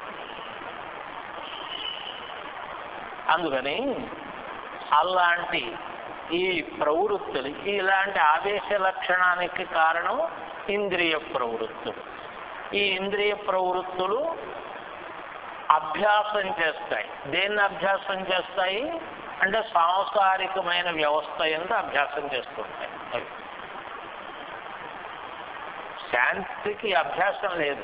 అందుకని అలాంటి ఈ ప్రవృత్తులు ఇలాంటి ఆవేశ లక్షణానికి కారణం ఇంద్రియ ప్రవృత్తులు ఈ ఇంద్రియ ప్రవృత్తులు అభ్యాసం చేస్తాయి దేన్ని అభ్యాసం చేస్తాయి అంటే సాంసారికమైన వ్యవస్థ ఎందు అభ్యాసం చేస్తుంటాయి అవి శాంతికి అభ్యాసం లేదు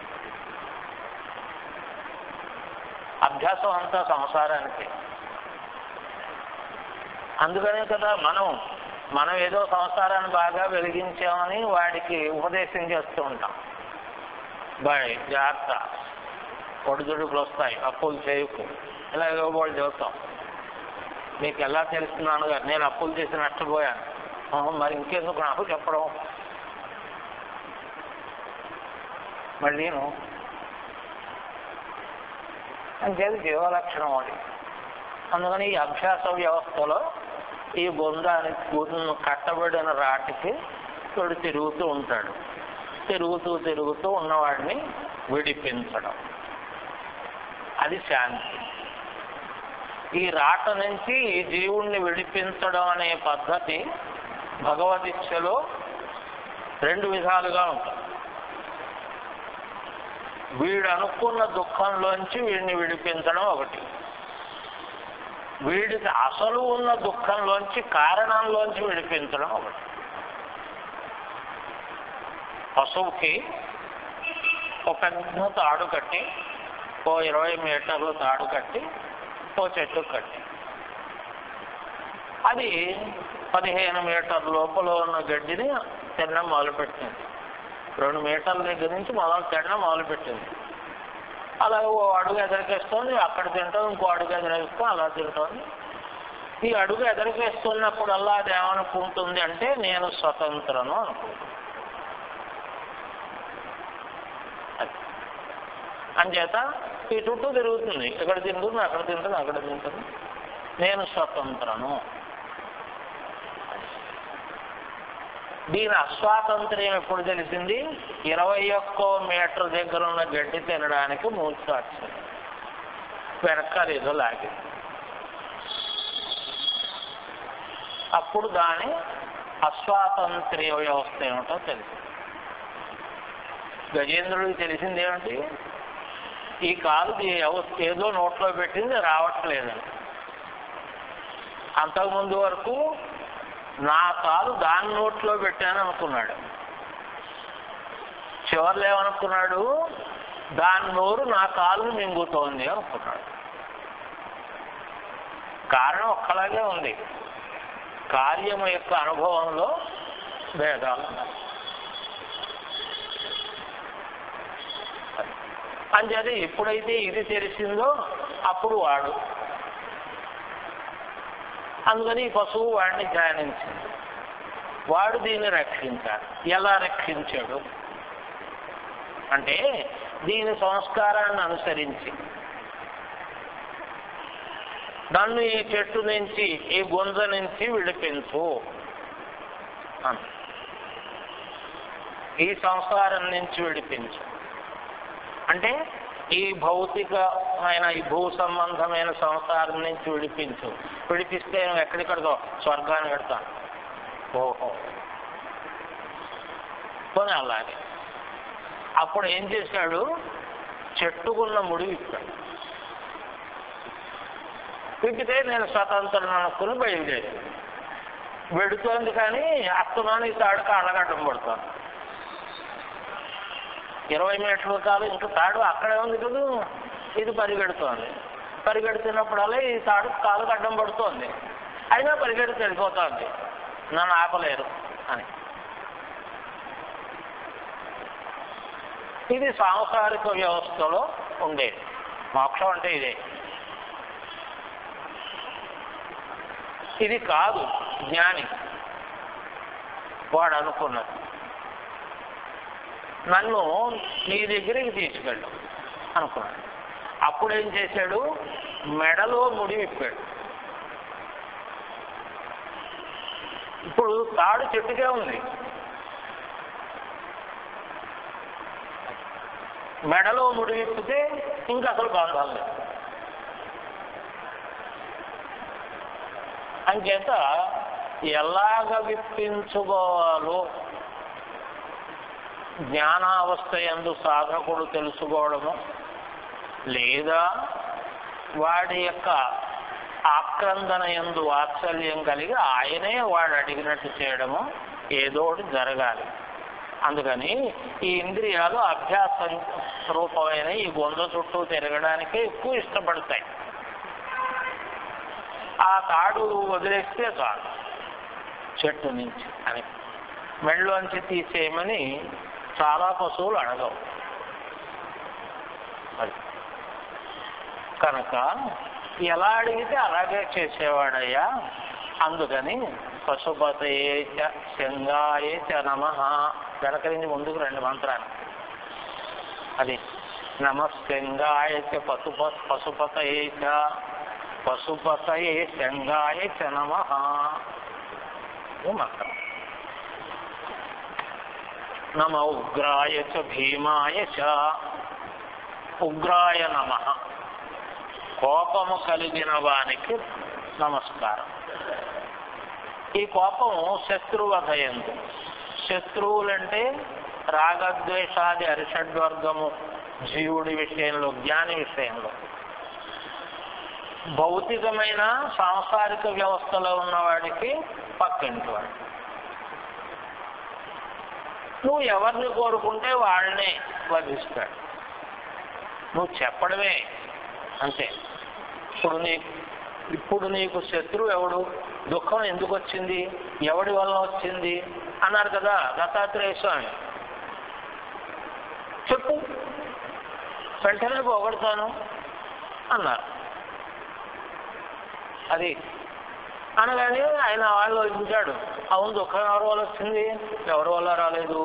అభ్యాసం అంతా సంసారానికి అందుకనే కదా మనం మనం ఏదో సంసారాన్ని బాగా వెలిగించామని వాడికి ఉపదేశం చేస్తూ ఉంటాం బాయ్ జాగ్రత్త ఒడిదుడుకులు వస్తాయి అప్పులు చేయకు ఇలా ఏదో వాళ్ళు చెబుతాం మీకు ఎలా తెలుస్తున్నాను కదా నేను అప్పులు చేసి నష్టపోయాను ఆహా, మరి ఇంకెందుకు నాకు చెప్పడం మళ్ళీ నేను అంచేది జీవలక్షణం అది అందుకని ఈ అభ్యాస వ్యవస్థలో ఈ బృందానికి బృందం కట్టబడిన రాటికి తోడు తిరుగుతూ ఉంటాడు తిరుగుతూ తిరుగుతూ ఉన్నవాడిని విడిపించడం అది శాంతి ఈ రాట నుంచి ఈ జీవుణ్ణి విడిపించడం అనే పద్ధతి భగవదీక్షలో రెండు విధాలుగా ఉంటుంది వీడు అనుకున్న దుఃఖంలోంచి వీడిని విడిపించడం ఒకటి వీడికి అసలు ఉన్న దుఃఖంలోంచి కారణంలోంచి విడిపించడం ఒకటి పశువుకి ఒక పెద్ద తాడు కట్టి ఓ ఇరవై మీటర్లు తాడు కట్టి ఓ చెట్టు కట్టి అది పదిహేను మీటర్ లోపల ఉన్న గడ్డిని తినడం మొదలుపెట్టింది రెండు మీటర్ల దగ్గర నుంచి మొదలు తినడం మొదలుపెట్టింది అలాగే ఓ అడుగు ఎదరికేస్తుంది అక్కడ తింటుంది ఇంకో అడుగు ఎదరికేస్తుంది అలా తింటుంది ఈ అడుగు ఎదరికేస్తున్నప్పుడల్లా అది ఏమనుకుంటుంది అంటే నేను స్వతంత్రను అనుకుంటుంది అది. అంచేత ఈ చుట్టూ తిరుగుతుంది ఇక్కడ తింటుంది అక్కడ తింటుంది అక్కడ తింటుంది నేను స్వతంత్రను దీని అస్వాతంత్ర్యం ఎప్పుడు తెలిసింది ఇరవై ఒక్కో మీటర్ దగ్గర ఉన్న గడ్డి తినడానికి మూడు సాక్షి వెనకాల ఏదో లాగింది అప్పుడు దాని అస్వాతంత్ర్య వ్యవస్థ ఏమిటో తెలిసింది గజేంద్రుడికి తెలిసింది ఏమిటి ఈ కాలు ఈ వ్యవస్థ ఏదో నోట్లో పెట్టింది రావట్లేదని అంతకుముందు వరకు నా కాలు దాని నోట్లో పెట్టాను అనుకున్నాడు చివర్లో ఏమనుకున్నాడు దాని నోరు నా కాలును మింగుతోంది అనుకున్నాడు కారణం ఒక్కలాగే ఉంది కార్యము యొక్క అనుభవంలో భేదాలు ఉన్నాయి అంచేది ఎప్పుడైతే ఇది తెలిసిందో అప్పుడు వాడు అందుకని ఈ పశువు వాడిని ధ్యానించింది వాడు దీన్ని రక్షించాడు ఎలా రక్షించాడు అంటే దీని సంస్కారాన్ని అనుసరించి నన్ను ఈ చెట్టు నుంచి ఈ గుంజ నుంచి విడిపించు అన్న ఈ సంసారం నుంచి విడిపించు అంటే ఈ భౌతికమైన ఈ భూ సంబంధమైన సంసారం నుంచి విడిపించు విడిపిస్తే నువ్వు ఎక్కడికి కడతావు స్వర్గాన్ని కడతాను ఓహో పోనీ అలాగే అప్పుడు ఏం చేశాడు చెట్టుకున్న ముడి విప్పాడు విప్పితే నేను స్వతంత్రం అనుకుని బయలుదేరాను వెడుతోంది కానీ అత్తమాని తాడు కాళ్ళగడ్డం పడుతాను ఇరవై మీటర్ల కాదు ఇంకా తాడు అక్కడే ఉంది కదా ఇది పరిగెడుతోంది పరిగెడుతున్నప్పుడల్లా ఈ తాడు కాలు అడ్డం పడుతోంది అయినా పరిగెడుతూ వెళ్ళిపోతోంది నన్ను ఆపలేరు అని ఇది సాంసారిక వ్యవస్థలో ఉండేది మోక్షం అంటే ఇదే ఇది కాదు జ్ఞాని వాడు అనుకున్నది నన్ను నీ దగ్గరికి తీసుకెళ్ళు అనుకున్నాడు అప్పుడు ఏం చేశాడు మెడలో ముడి విప్పాడు ఇప్పుడు తాడు చెట్టుకే ఉంది మెడలో ముడి విప్పితే ఇంకా అసలు బంధం లేదు అంచేత ఎలాగ విప్పించుకోవాలో జ్ఞానావస్థ ఎందు సాధకుడు తెలుసుకోవడము లేదా వాడి యొక్క ఆక్రందన ఎందు వాత్సల్యం కలిగి ఆయనే వాడు అడిగినట్టు చేయడము ఏదో ఒకటి జరగాలి అందుకని ఈ ఇంద్రియాలు అభ్యాసం రూపమైన ఈ బొంద చుట్టూ తిరగడానికే ఎక్కువ ఇష్టపడతాయి ఆ తాడు వదిలేస్తే చాలు చెట్టు నుంచి అని మెళ్ళలోంచి తీసేయమని చాలా పశువులు అడగవు అది కనుక ఎలా అడిగితే అలాగే చేసేవాడయ్యా అందుకని పశుపతయే చ శంగాయే చ నమ వెనకరించి ముందుకు రెండు మంత్రాలు అది నమస్కంగాయ చ పశుప పశుపతయే చ పశుపతయే శంగాయ చ నమ మంత్రం నమ ఉగ్రాయ చ భీమాయ చ ఉగ్రాయ నమ కోపము కలిగిన వానికి నమస్కారం ఈ కోపం శత్రువధయందు శత్రువులంటే రాగద్వేషాది అరిషడ్వర్గము జీవుడి విషయంలో జ్ఞాని విషయంలో భౌతికమైన సాంసారిక వ్యవస్థలో ఉన్నవాడికి పక్కింటి వాడు నువ్వు ఎవరిని కోరుకుంటే వాళ్ళని వధిస్తాడు నువ్వు చెప్పడమే అంతే ఇప్పుడు నీ ఇప్పుడు నీకు శత్రువు ఎవడు దుఃఖం ఎందుకు వచ్చింది ఎవడి వల్ల వచ్చింది అన్నారు కదా దత్తాత్రేయ స్వామి చెప్పు వెంటనే పోగొడతాను అన్నారు అది అనగానే ఆయన వాళ్ళు ఇచ్చాడు అవును దుఃఖం ఎవరి వల్ల వచ్చింది ఎవరి వల్ల రాలేదు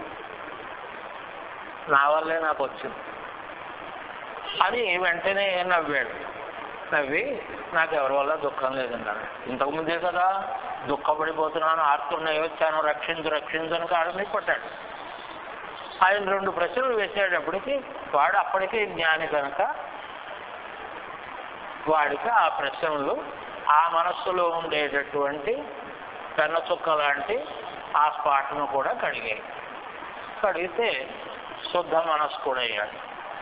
నా వల్లే నాకు వచ్చింది అని వెంటనే నవ్వాడు నవ్వి నాకు ఎవరి వల్ల దుఃఖం లేదన్నాడు ఇంతకు ముందే కదా దుఃఖపడిపోతున్నాను ఆర్తున్నాయి వచ్చాను రక్షించు రక్షించు కాడని కొట్టాడు ఆయన రెండు ప్రశ్నలు వేసేటప్పటికి వాడు అప్పటికే జ్ఞాని కనుక వాడికి ఆ ప్రశ్నలు ఆ మనస్సులో ఉండేటటువంటి పెన్న చుక్క లాంటి ఆ స్పాట్ను కూడా కడిగాయి కడిగితే శుద్ధ మనస్సు కూడా అయ్యాడు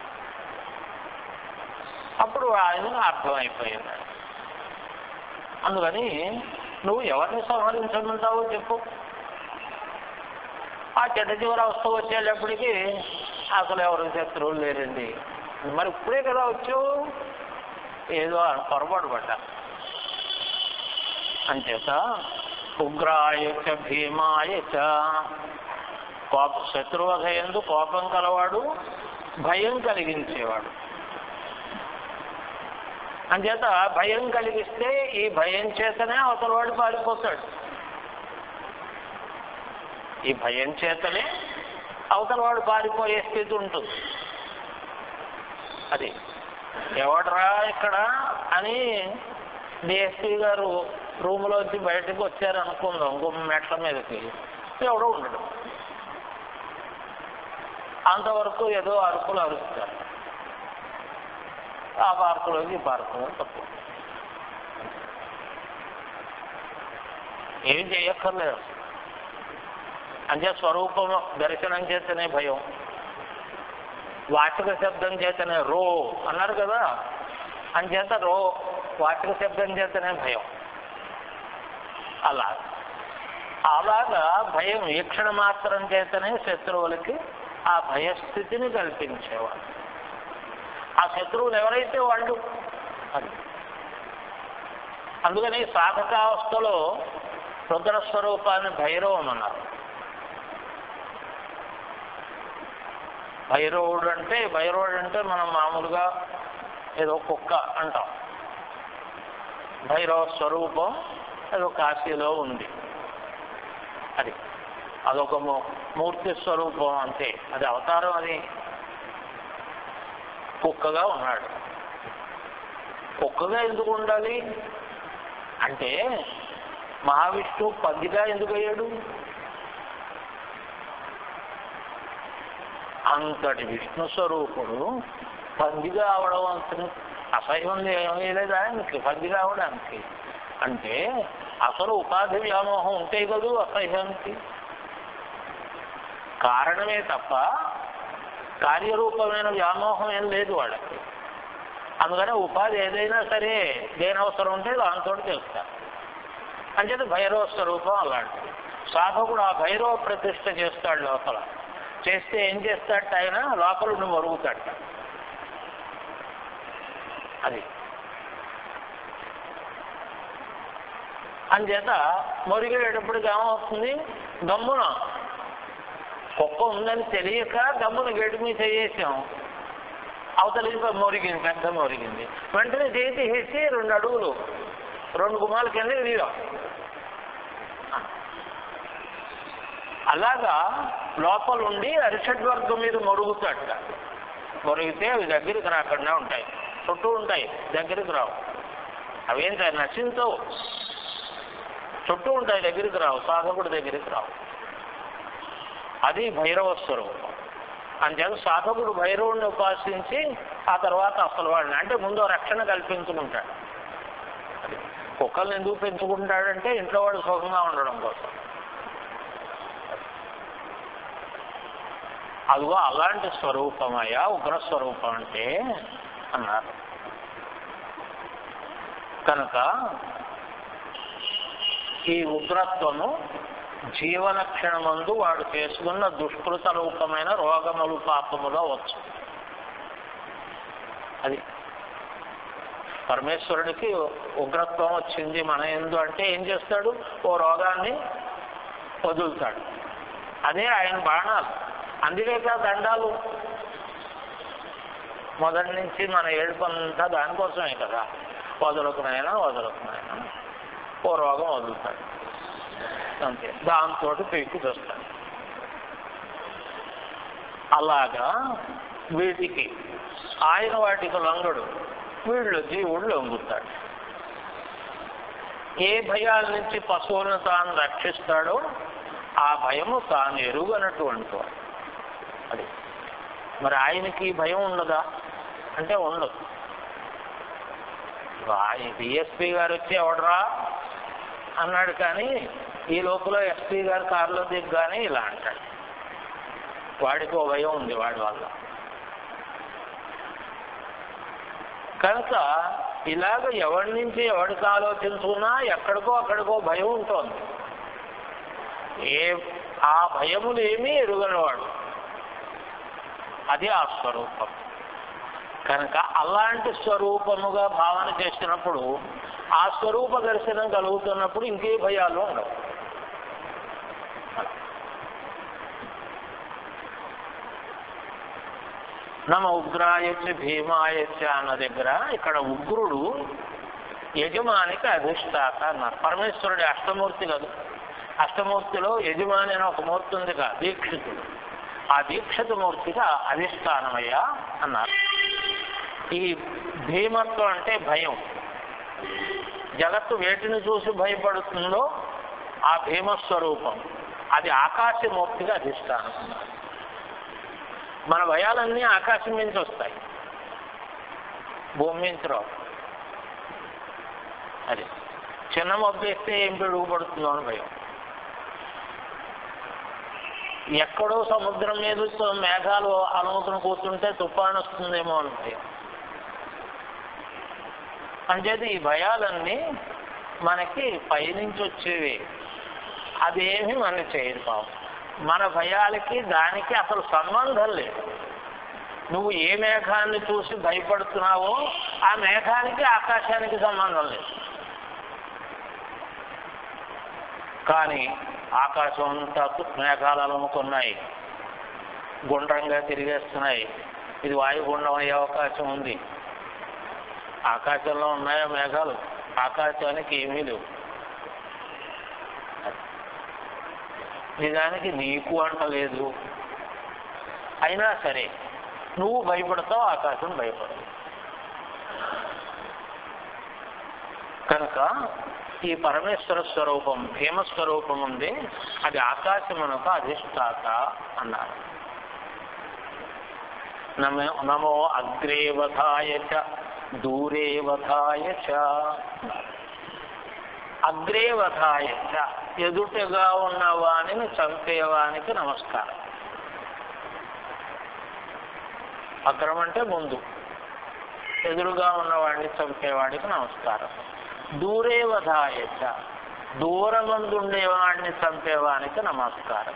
అప్పుడు ఆయన అర్థమైపోయింది అందుకని నువ్వు ఎవరిని సంహరించమంటావో చెప్పు ఆ చెడ్డ చివర అవస్థ వచ్చేటప్పటికి అసలు ఎవరు శత్రువులు లేరండి మరి ఇప్పుడే కదా వచ్చావు ఏదో పొరపాటు పడ్డా అంచేత ఉగ్రాయ చ భీమాయ చ కోప శత్రువధ ఎందు కోపం కలవాడు భయం కలిగించేవాడు అంచేత భయం కలిగిస్తే ఈ భయం చేతనే అవతలవాడు పారిపోతాడు ఈ భయం చేతనే అవతలవాడు పారిపోయే స్థితి ఉంటుంది అది ఎవడరా ఇక్కడ అని డిఎస్పీ గారు రూమ్లోంచి బయటకు వచ్చారు అనుకుందాం ఇంకో మెట్ల మీదకి ఎవడో ఉండడు అంతవరకు ఏదో అరుపులు అరుస్తారు ఆ పార్కులోకి ఈ పార్కులో తప్పు ఏం చేయక్కర్లేదు అంటే స్వరూపం దర్శనం చేస్తేనే భయం వాచక శబ్దం చేతనే రో అన్నారు కదా అంచేత రో వాచక శబ్దం చేతనే భయం అలా అలాగా భయం వీక్షణ మాత్రం చేతనే శత్రువులకి ఆ భయస్థితిని కల్పించేవాడు ఆ శత్రువులు ఎవరైతే వాళ్ళు అది అందుకని సాధకావస్థలో రుద్ర స్వరూపాన్ని భైరవం అన్నారు భైరవుడు అంటే భైరవుడు అంటే మనం మామూలుగా ఏదో కుక్క అంటాం భైరవ స్వరూపం ఏదో కాశీలో ఉంది అది అదొక మూ- మూర్తి స్వరూపం అంతే అది అవతారం అది కుక్కగా ఉన్నాడు కుక్కగా ఎందుకు ఉండాలి అంటే మహావిష్ణువు పద్దిగా ఎందుకు అయ్యాడు అంతటి విష్ణు స్వరూపుడు పందిగా అవడం అంత అసహ్యం ఏమీ లేదు ఆయనకి పందిగా అవడానికి అంటే అసలు ఉపాధి వ్యామోహం ఉంటే కదూ అసహ్యానికి కారణమే తప్ప కార్యరూపమైన వ్యామోహం ఏం లేదు వాళ్ళకి అందుకని ఉపాధి ఏదైనా సరే దేని అవసరం ఉంటే దాంతో చేస్తారు అంచేత భైరవ స్వరూపం అలాంటిది సాధకుడు ఆ భైరవ ప్రతిష్ఠ చేస్తాడు లోపల చేస్తే ఏం చేస్తాడట ఆయన లోపల ఉండి మరుగుతాడట అది అంచేత మొరిగేటప్పటికి ఏమవుతుంది గమ్మున కుక్క ఉందని తెలియక గమ్మున గేటు మీద చేసాం అవతలికి మొరిగింది పెద్ద మొరిగింది వెంటనే చేతి తీసేసి రెండు అడుగులు రెండు గుమ్మాల కింద దిగాం అలాగా లోపల ఉండి అరిషడ్వర్గం మీద మొరుగుతాడట మొరిగితే అవి దగ్గరికి రాకుండా ఉంటాయి చుట్టూ ఉంటాయి దగ్గరికి రావు అవేం నశించవు చుట్టూ ఉంటాయి దగ్గరికి రావు సాధకుడి దగ్గరికి రావు అది భైరవ స్వరూపం అంచేత సాధకుడు భైరవుడిని ఉపాసించి ఆ తర్వాత అసలు వాడిని అంటే ముందు రక్షణ కల్పించుకుంటాడు అది కుక్కల్ని ఎందుకు పెంచుకుంటాడంటే ఇంట్లో వాడు సుఖంగా ఉండడం కోసం అదిగో అలాంటి స్వరూపమయ్యా ఉగ్ర స్వరూపం అంటే అన్నారు కనుక ఈ ఉగ్రత్వము జీవలక్షణమందు వాడు చేసుకున్న దుష్కృత రూపమైన రోగములు పాపములు అవచ్చు అది పరమేశ్వరుడికి ఉగ్రత్వం వచ్చింది మన ఎందు అంటే ఏం చేస్తాడు ఓ రోగాన్ని వదులుతాడు అదే ఆయన బాణాలు అందుకేక దండాలు మొదటి నుంచి మన ఏడుపంతా దానికోసమే కదా వదలకునైనా వదలకునైనా ఓ రోగం వదులుతాడు అంతే దాంతో పీక్కు తెస్తాడు అలాగా వీటికి ఆయన వాటికి లొంగడు వీళ్ళు జీవుడు లొంగుతాడు ఏ భయాల నుంచి పశువులను తాను రక్షిస్తాడో ఆ భయము తాను ఎరుగనటువంటి వాడు అది మరి ఆయనకి భయం ఉండదా అంటే ఉండదు డిఎస్పీ గారు వచ్చి ఎవడరా అన్నాడు కానీ ఈ లోపల ఎస్పీ గారు కారులో దిగ్గానే ఇలా అంటాడు వాడికి ఓ భయం ఉంది వాడి వల్ల కనుక ఇలాగ ఎవరి నుంచి ఎవరికి ఆలోచించుకున్నా ఎక్కడికో అక్కడికో భయం ఉంటుంది ఏ ఆ భయములు ఏమీ ఎరుగనివాడు అది ఆ స్వరూపం కనుక అలాంటి స్వరూపముగా భావన చేసినప్పుడు ఆ స్వరూప దర్శనం కలుగుతున్నప్పుడు ఇంకే భయాలు ఉండవు నమ ఉగ్రాయచ్చ భీమాయచ్చ అన్న దగ్గర ఇక్కడ ఉగ్రుడు యజమానికి అధిష్టాత అన్నారు పరమేశ్వరుడి అష్టమూర్తి కాదు అష్టమూర్తిలో యజమాని అని ఒక మూర్తి ఉంది కదా దీక్షితుడు ఆ దీక్షిత మూర్తిగా అధిష్టానమయ్యా అన్నారు ఈ భీమత్వం అంటే భయం జగత్తు వేటిని చూసి భయపడుతుందో ఆ భీమస్వరూపం అది ఆకాశమూర్తిగా అధిష్టానం మన భయాలన్నీ ఆకాశం నుంచి వస్తాయి భూమి నుంచి రావు అది చిన్న మొబ్బు వేస్తే ఏం పిడుగుపడుతుందో అని భయం ఎక్కడో సముద్రం మీద మేఘాలు అనుమతులు కూర్చుంటే తుఫాను వస్తుందేమో అని భయం అంచేది ఈ భయాలన్నీ మనకి పైనుంచి వచ్చేవి అదేమి మనం చేయదు పాపం మన భయాలకి దానికి అసలు సంబంధం లేదు నువ్వు ఏ మేఘాన్ని చూసి భయపడుతున్నావో ఆ మేఘానికి ఆకాశానికి సంబంధం లేదు కానీ ఆకాశం అంతా మేఘాలు అలుముకున్నాయి గుండ్రంగా తిరిగేస్తున్నాయి ఇది వాయుగుండం అయ్యే అవకాశం ఉంది ఆకాశంలో ఉన్నాయా మేఘాలు ఆకాశానికి ఏమీ లేవు నిజానికి నీకు అంట లేదు అయినా సరే నువ్వు భయపడతావు ఆకాశం భయపడదు కనుక ఈ పరమేశ్వర స్వరూపం భీమస్వరూపం ఉంది అది ఆకాశమునకు అధిష్టాత అన్నారు నమో నమో అగ్రేవధాయ చ దూరేవధాయ చ అగ్రేవధాయ చ ఎదుటగా ఉన్న వాణిని చంపేవానికి నమస్కారం అగ్రం అంటే ముందు ఎదురుగా ఉన్నవాడిని చంపేవాడికి నమస్కారం దూరేవధాయ చ దూరమందుండేవాడిని చంపేవానికి నమస్కారం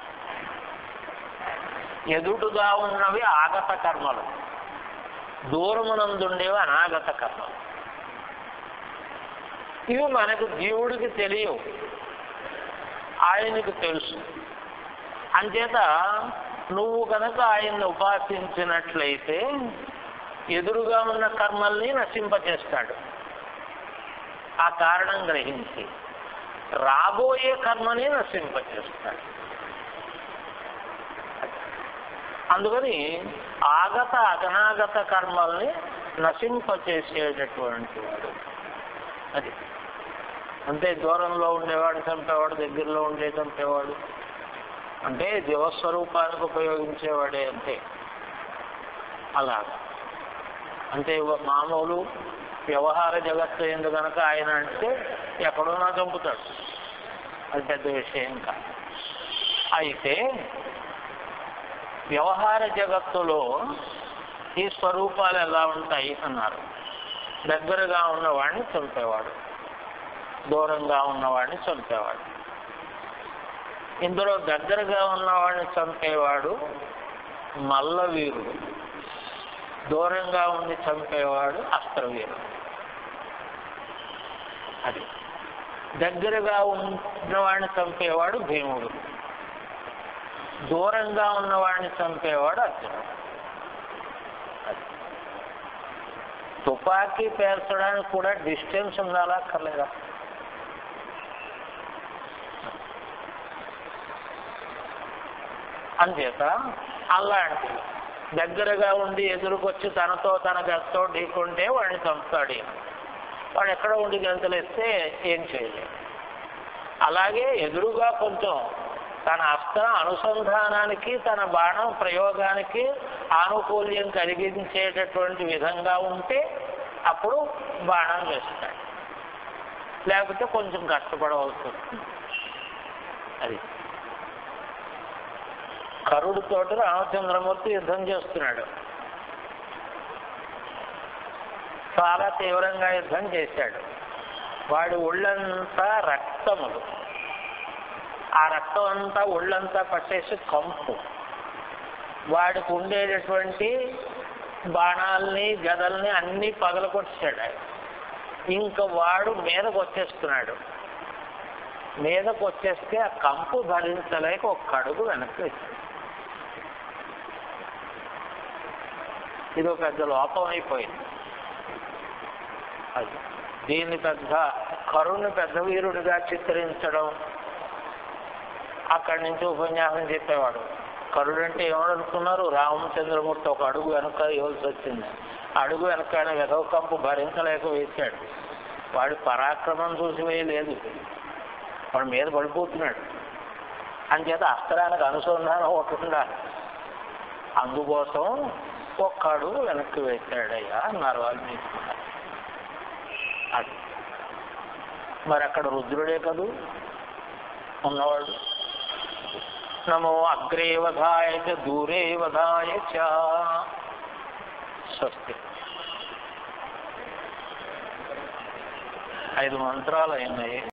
ఎదుటుగా ఉన్నవి ఆగత కర్మలు దూరమునందుండేవి అనాగత కర్మలు ఇవి మనకు జీవుడికి తెలియవు ఆయనకు తెలుసు అంచేత నువ్వు కనుక ఆయన్ని ఉపాసించినట్లయితే ఎదురుగా ఉన్న కర్మల్ని నశింపచేస్తాడు ఆ కారణం గ్రహించి రాబోయే కర్మని నశింపచేస్తాడు అందుకని ఆగత అగనాగత కర్మల్ని నశింపచేసేటటువంటి వాడు అది అంతే దూరంలో ఉండేవాడు చంపేవాడు దగ్గరలో ఉండే చంపేవాడు అంటే దేవస్వరూపానికి ఉపయోగించేవాడే అంతే అలాగా అంటే మామూలు వ్యవహార జగత్తు ఎందు కనుక ఆయన అంటే ఎక్కడోనా చంపుతాడు అది పెద్ద విషయం కాదు అయితే వ్యవహార జగత్తులో ఈ స్వరూపాలు ఎలా ఉంటాయి అన్నారు దగ్గరగా ఉన్నవాడిని చంపేవాడు దూరంగా ఉన్నవాడిని చంపేవాడు ఇందులో దగ్గరగా ఉన్నవాడిని చంపేవాడు మల్లవీరుడు దూరంగా ఉండి చంపేవాడు అస్త్రవీరుడు అది దగ్గరగా ఉన్నవాడిని చంపేవాడు భీముడు దూరంగా ఉన్నవాడిని చంపేవాడు అర్జునుడు అది. తుపాకీ పేర్చడానికి కూడా డిస్టెన్స్ ఉండాలా అక్కర్లేదా అంచేత అలాంటి దగ్గరగా ఉండి ఎదురుకొచ్చి తనతో తన గతో ఢీకుంటే వాడిని చంపుతాడు ఈయన. వాడు ఎక్కడ ఉండి గంతలేస్తే ఏం చేయలేడు అలాగే ఎదురుగా కొంచెం తన అస్త్ర అనుసంధానానికి తన బాణం ప్రయోగానికి ఆనుకూల్యం కలిగించేటటువంటి విధంగా ఉంటే అప్పుడు బాణం వేస్తాడు లేకపోతే కొంచెం కష్టపడవలసి వస్తుంది అది కరుడుతోటి రామచంద్రమూర్తి యుద్ధం చేస్తున్నాడు చాలా తీవ్రంగా యుద్ధం చేశాడు వాడి ఒళ్ళంతా రక్తములు ఆ రక్తం అంతా ఒళ్ళంతా పట్టేసి కంపు వాడికి ఉండేటటువంటి బాణాల్ని గదల్ని అన్నీ పగలకొచ్చాడు ఆయన ఇంకా వాడు మీదకు వచ్చేస్తున్నాడు మీదకు వచ్చేస్తే ఆ కంపు భరించలేక ఒక అడుగు వెనక్కి వేశాడు ఇది ఒక పెద్ద లోపం అయిపోయింది అది దీన్ని పెద్ద కరుణ్ పెద్ద వీరుడిగా చిత్రించడం అక్కడి నుంచి ఉపన్యాసం చెప్పేవాడు కరుడు అంటే ఏమనుకున్నారు రామచంద్రమూర్తి ఒక అడుగు వెనక ఇవ్వాల్సి వచ్చింది అడుగు వెనక వెదవ కంపు భరించలేక వేశాడు వాడి పరాక్రమం చూసి వేయలేదు వాడు మీద పడిపోతున్నాడు అంచేత అస్త్రానికి అనుసంధానం ఒకటి ఉండాలి అందుకోసం ఒక్క అడుగు వెనక్కి వేశాడయ్యా అన్నారు వాల్మీకి అది మరి అక్కడ రుద్రుడే కదూ ఉన్నవాడు నమో అగ్రే వధాయ చ దూరే వధాయ చ స్వస్తి ఐదు మంత్రాలు అయినాయి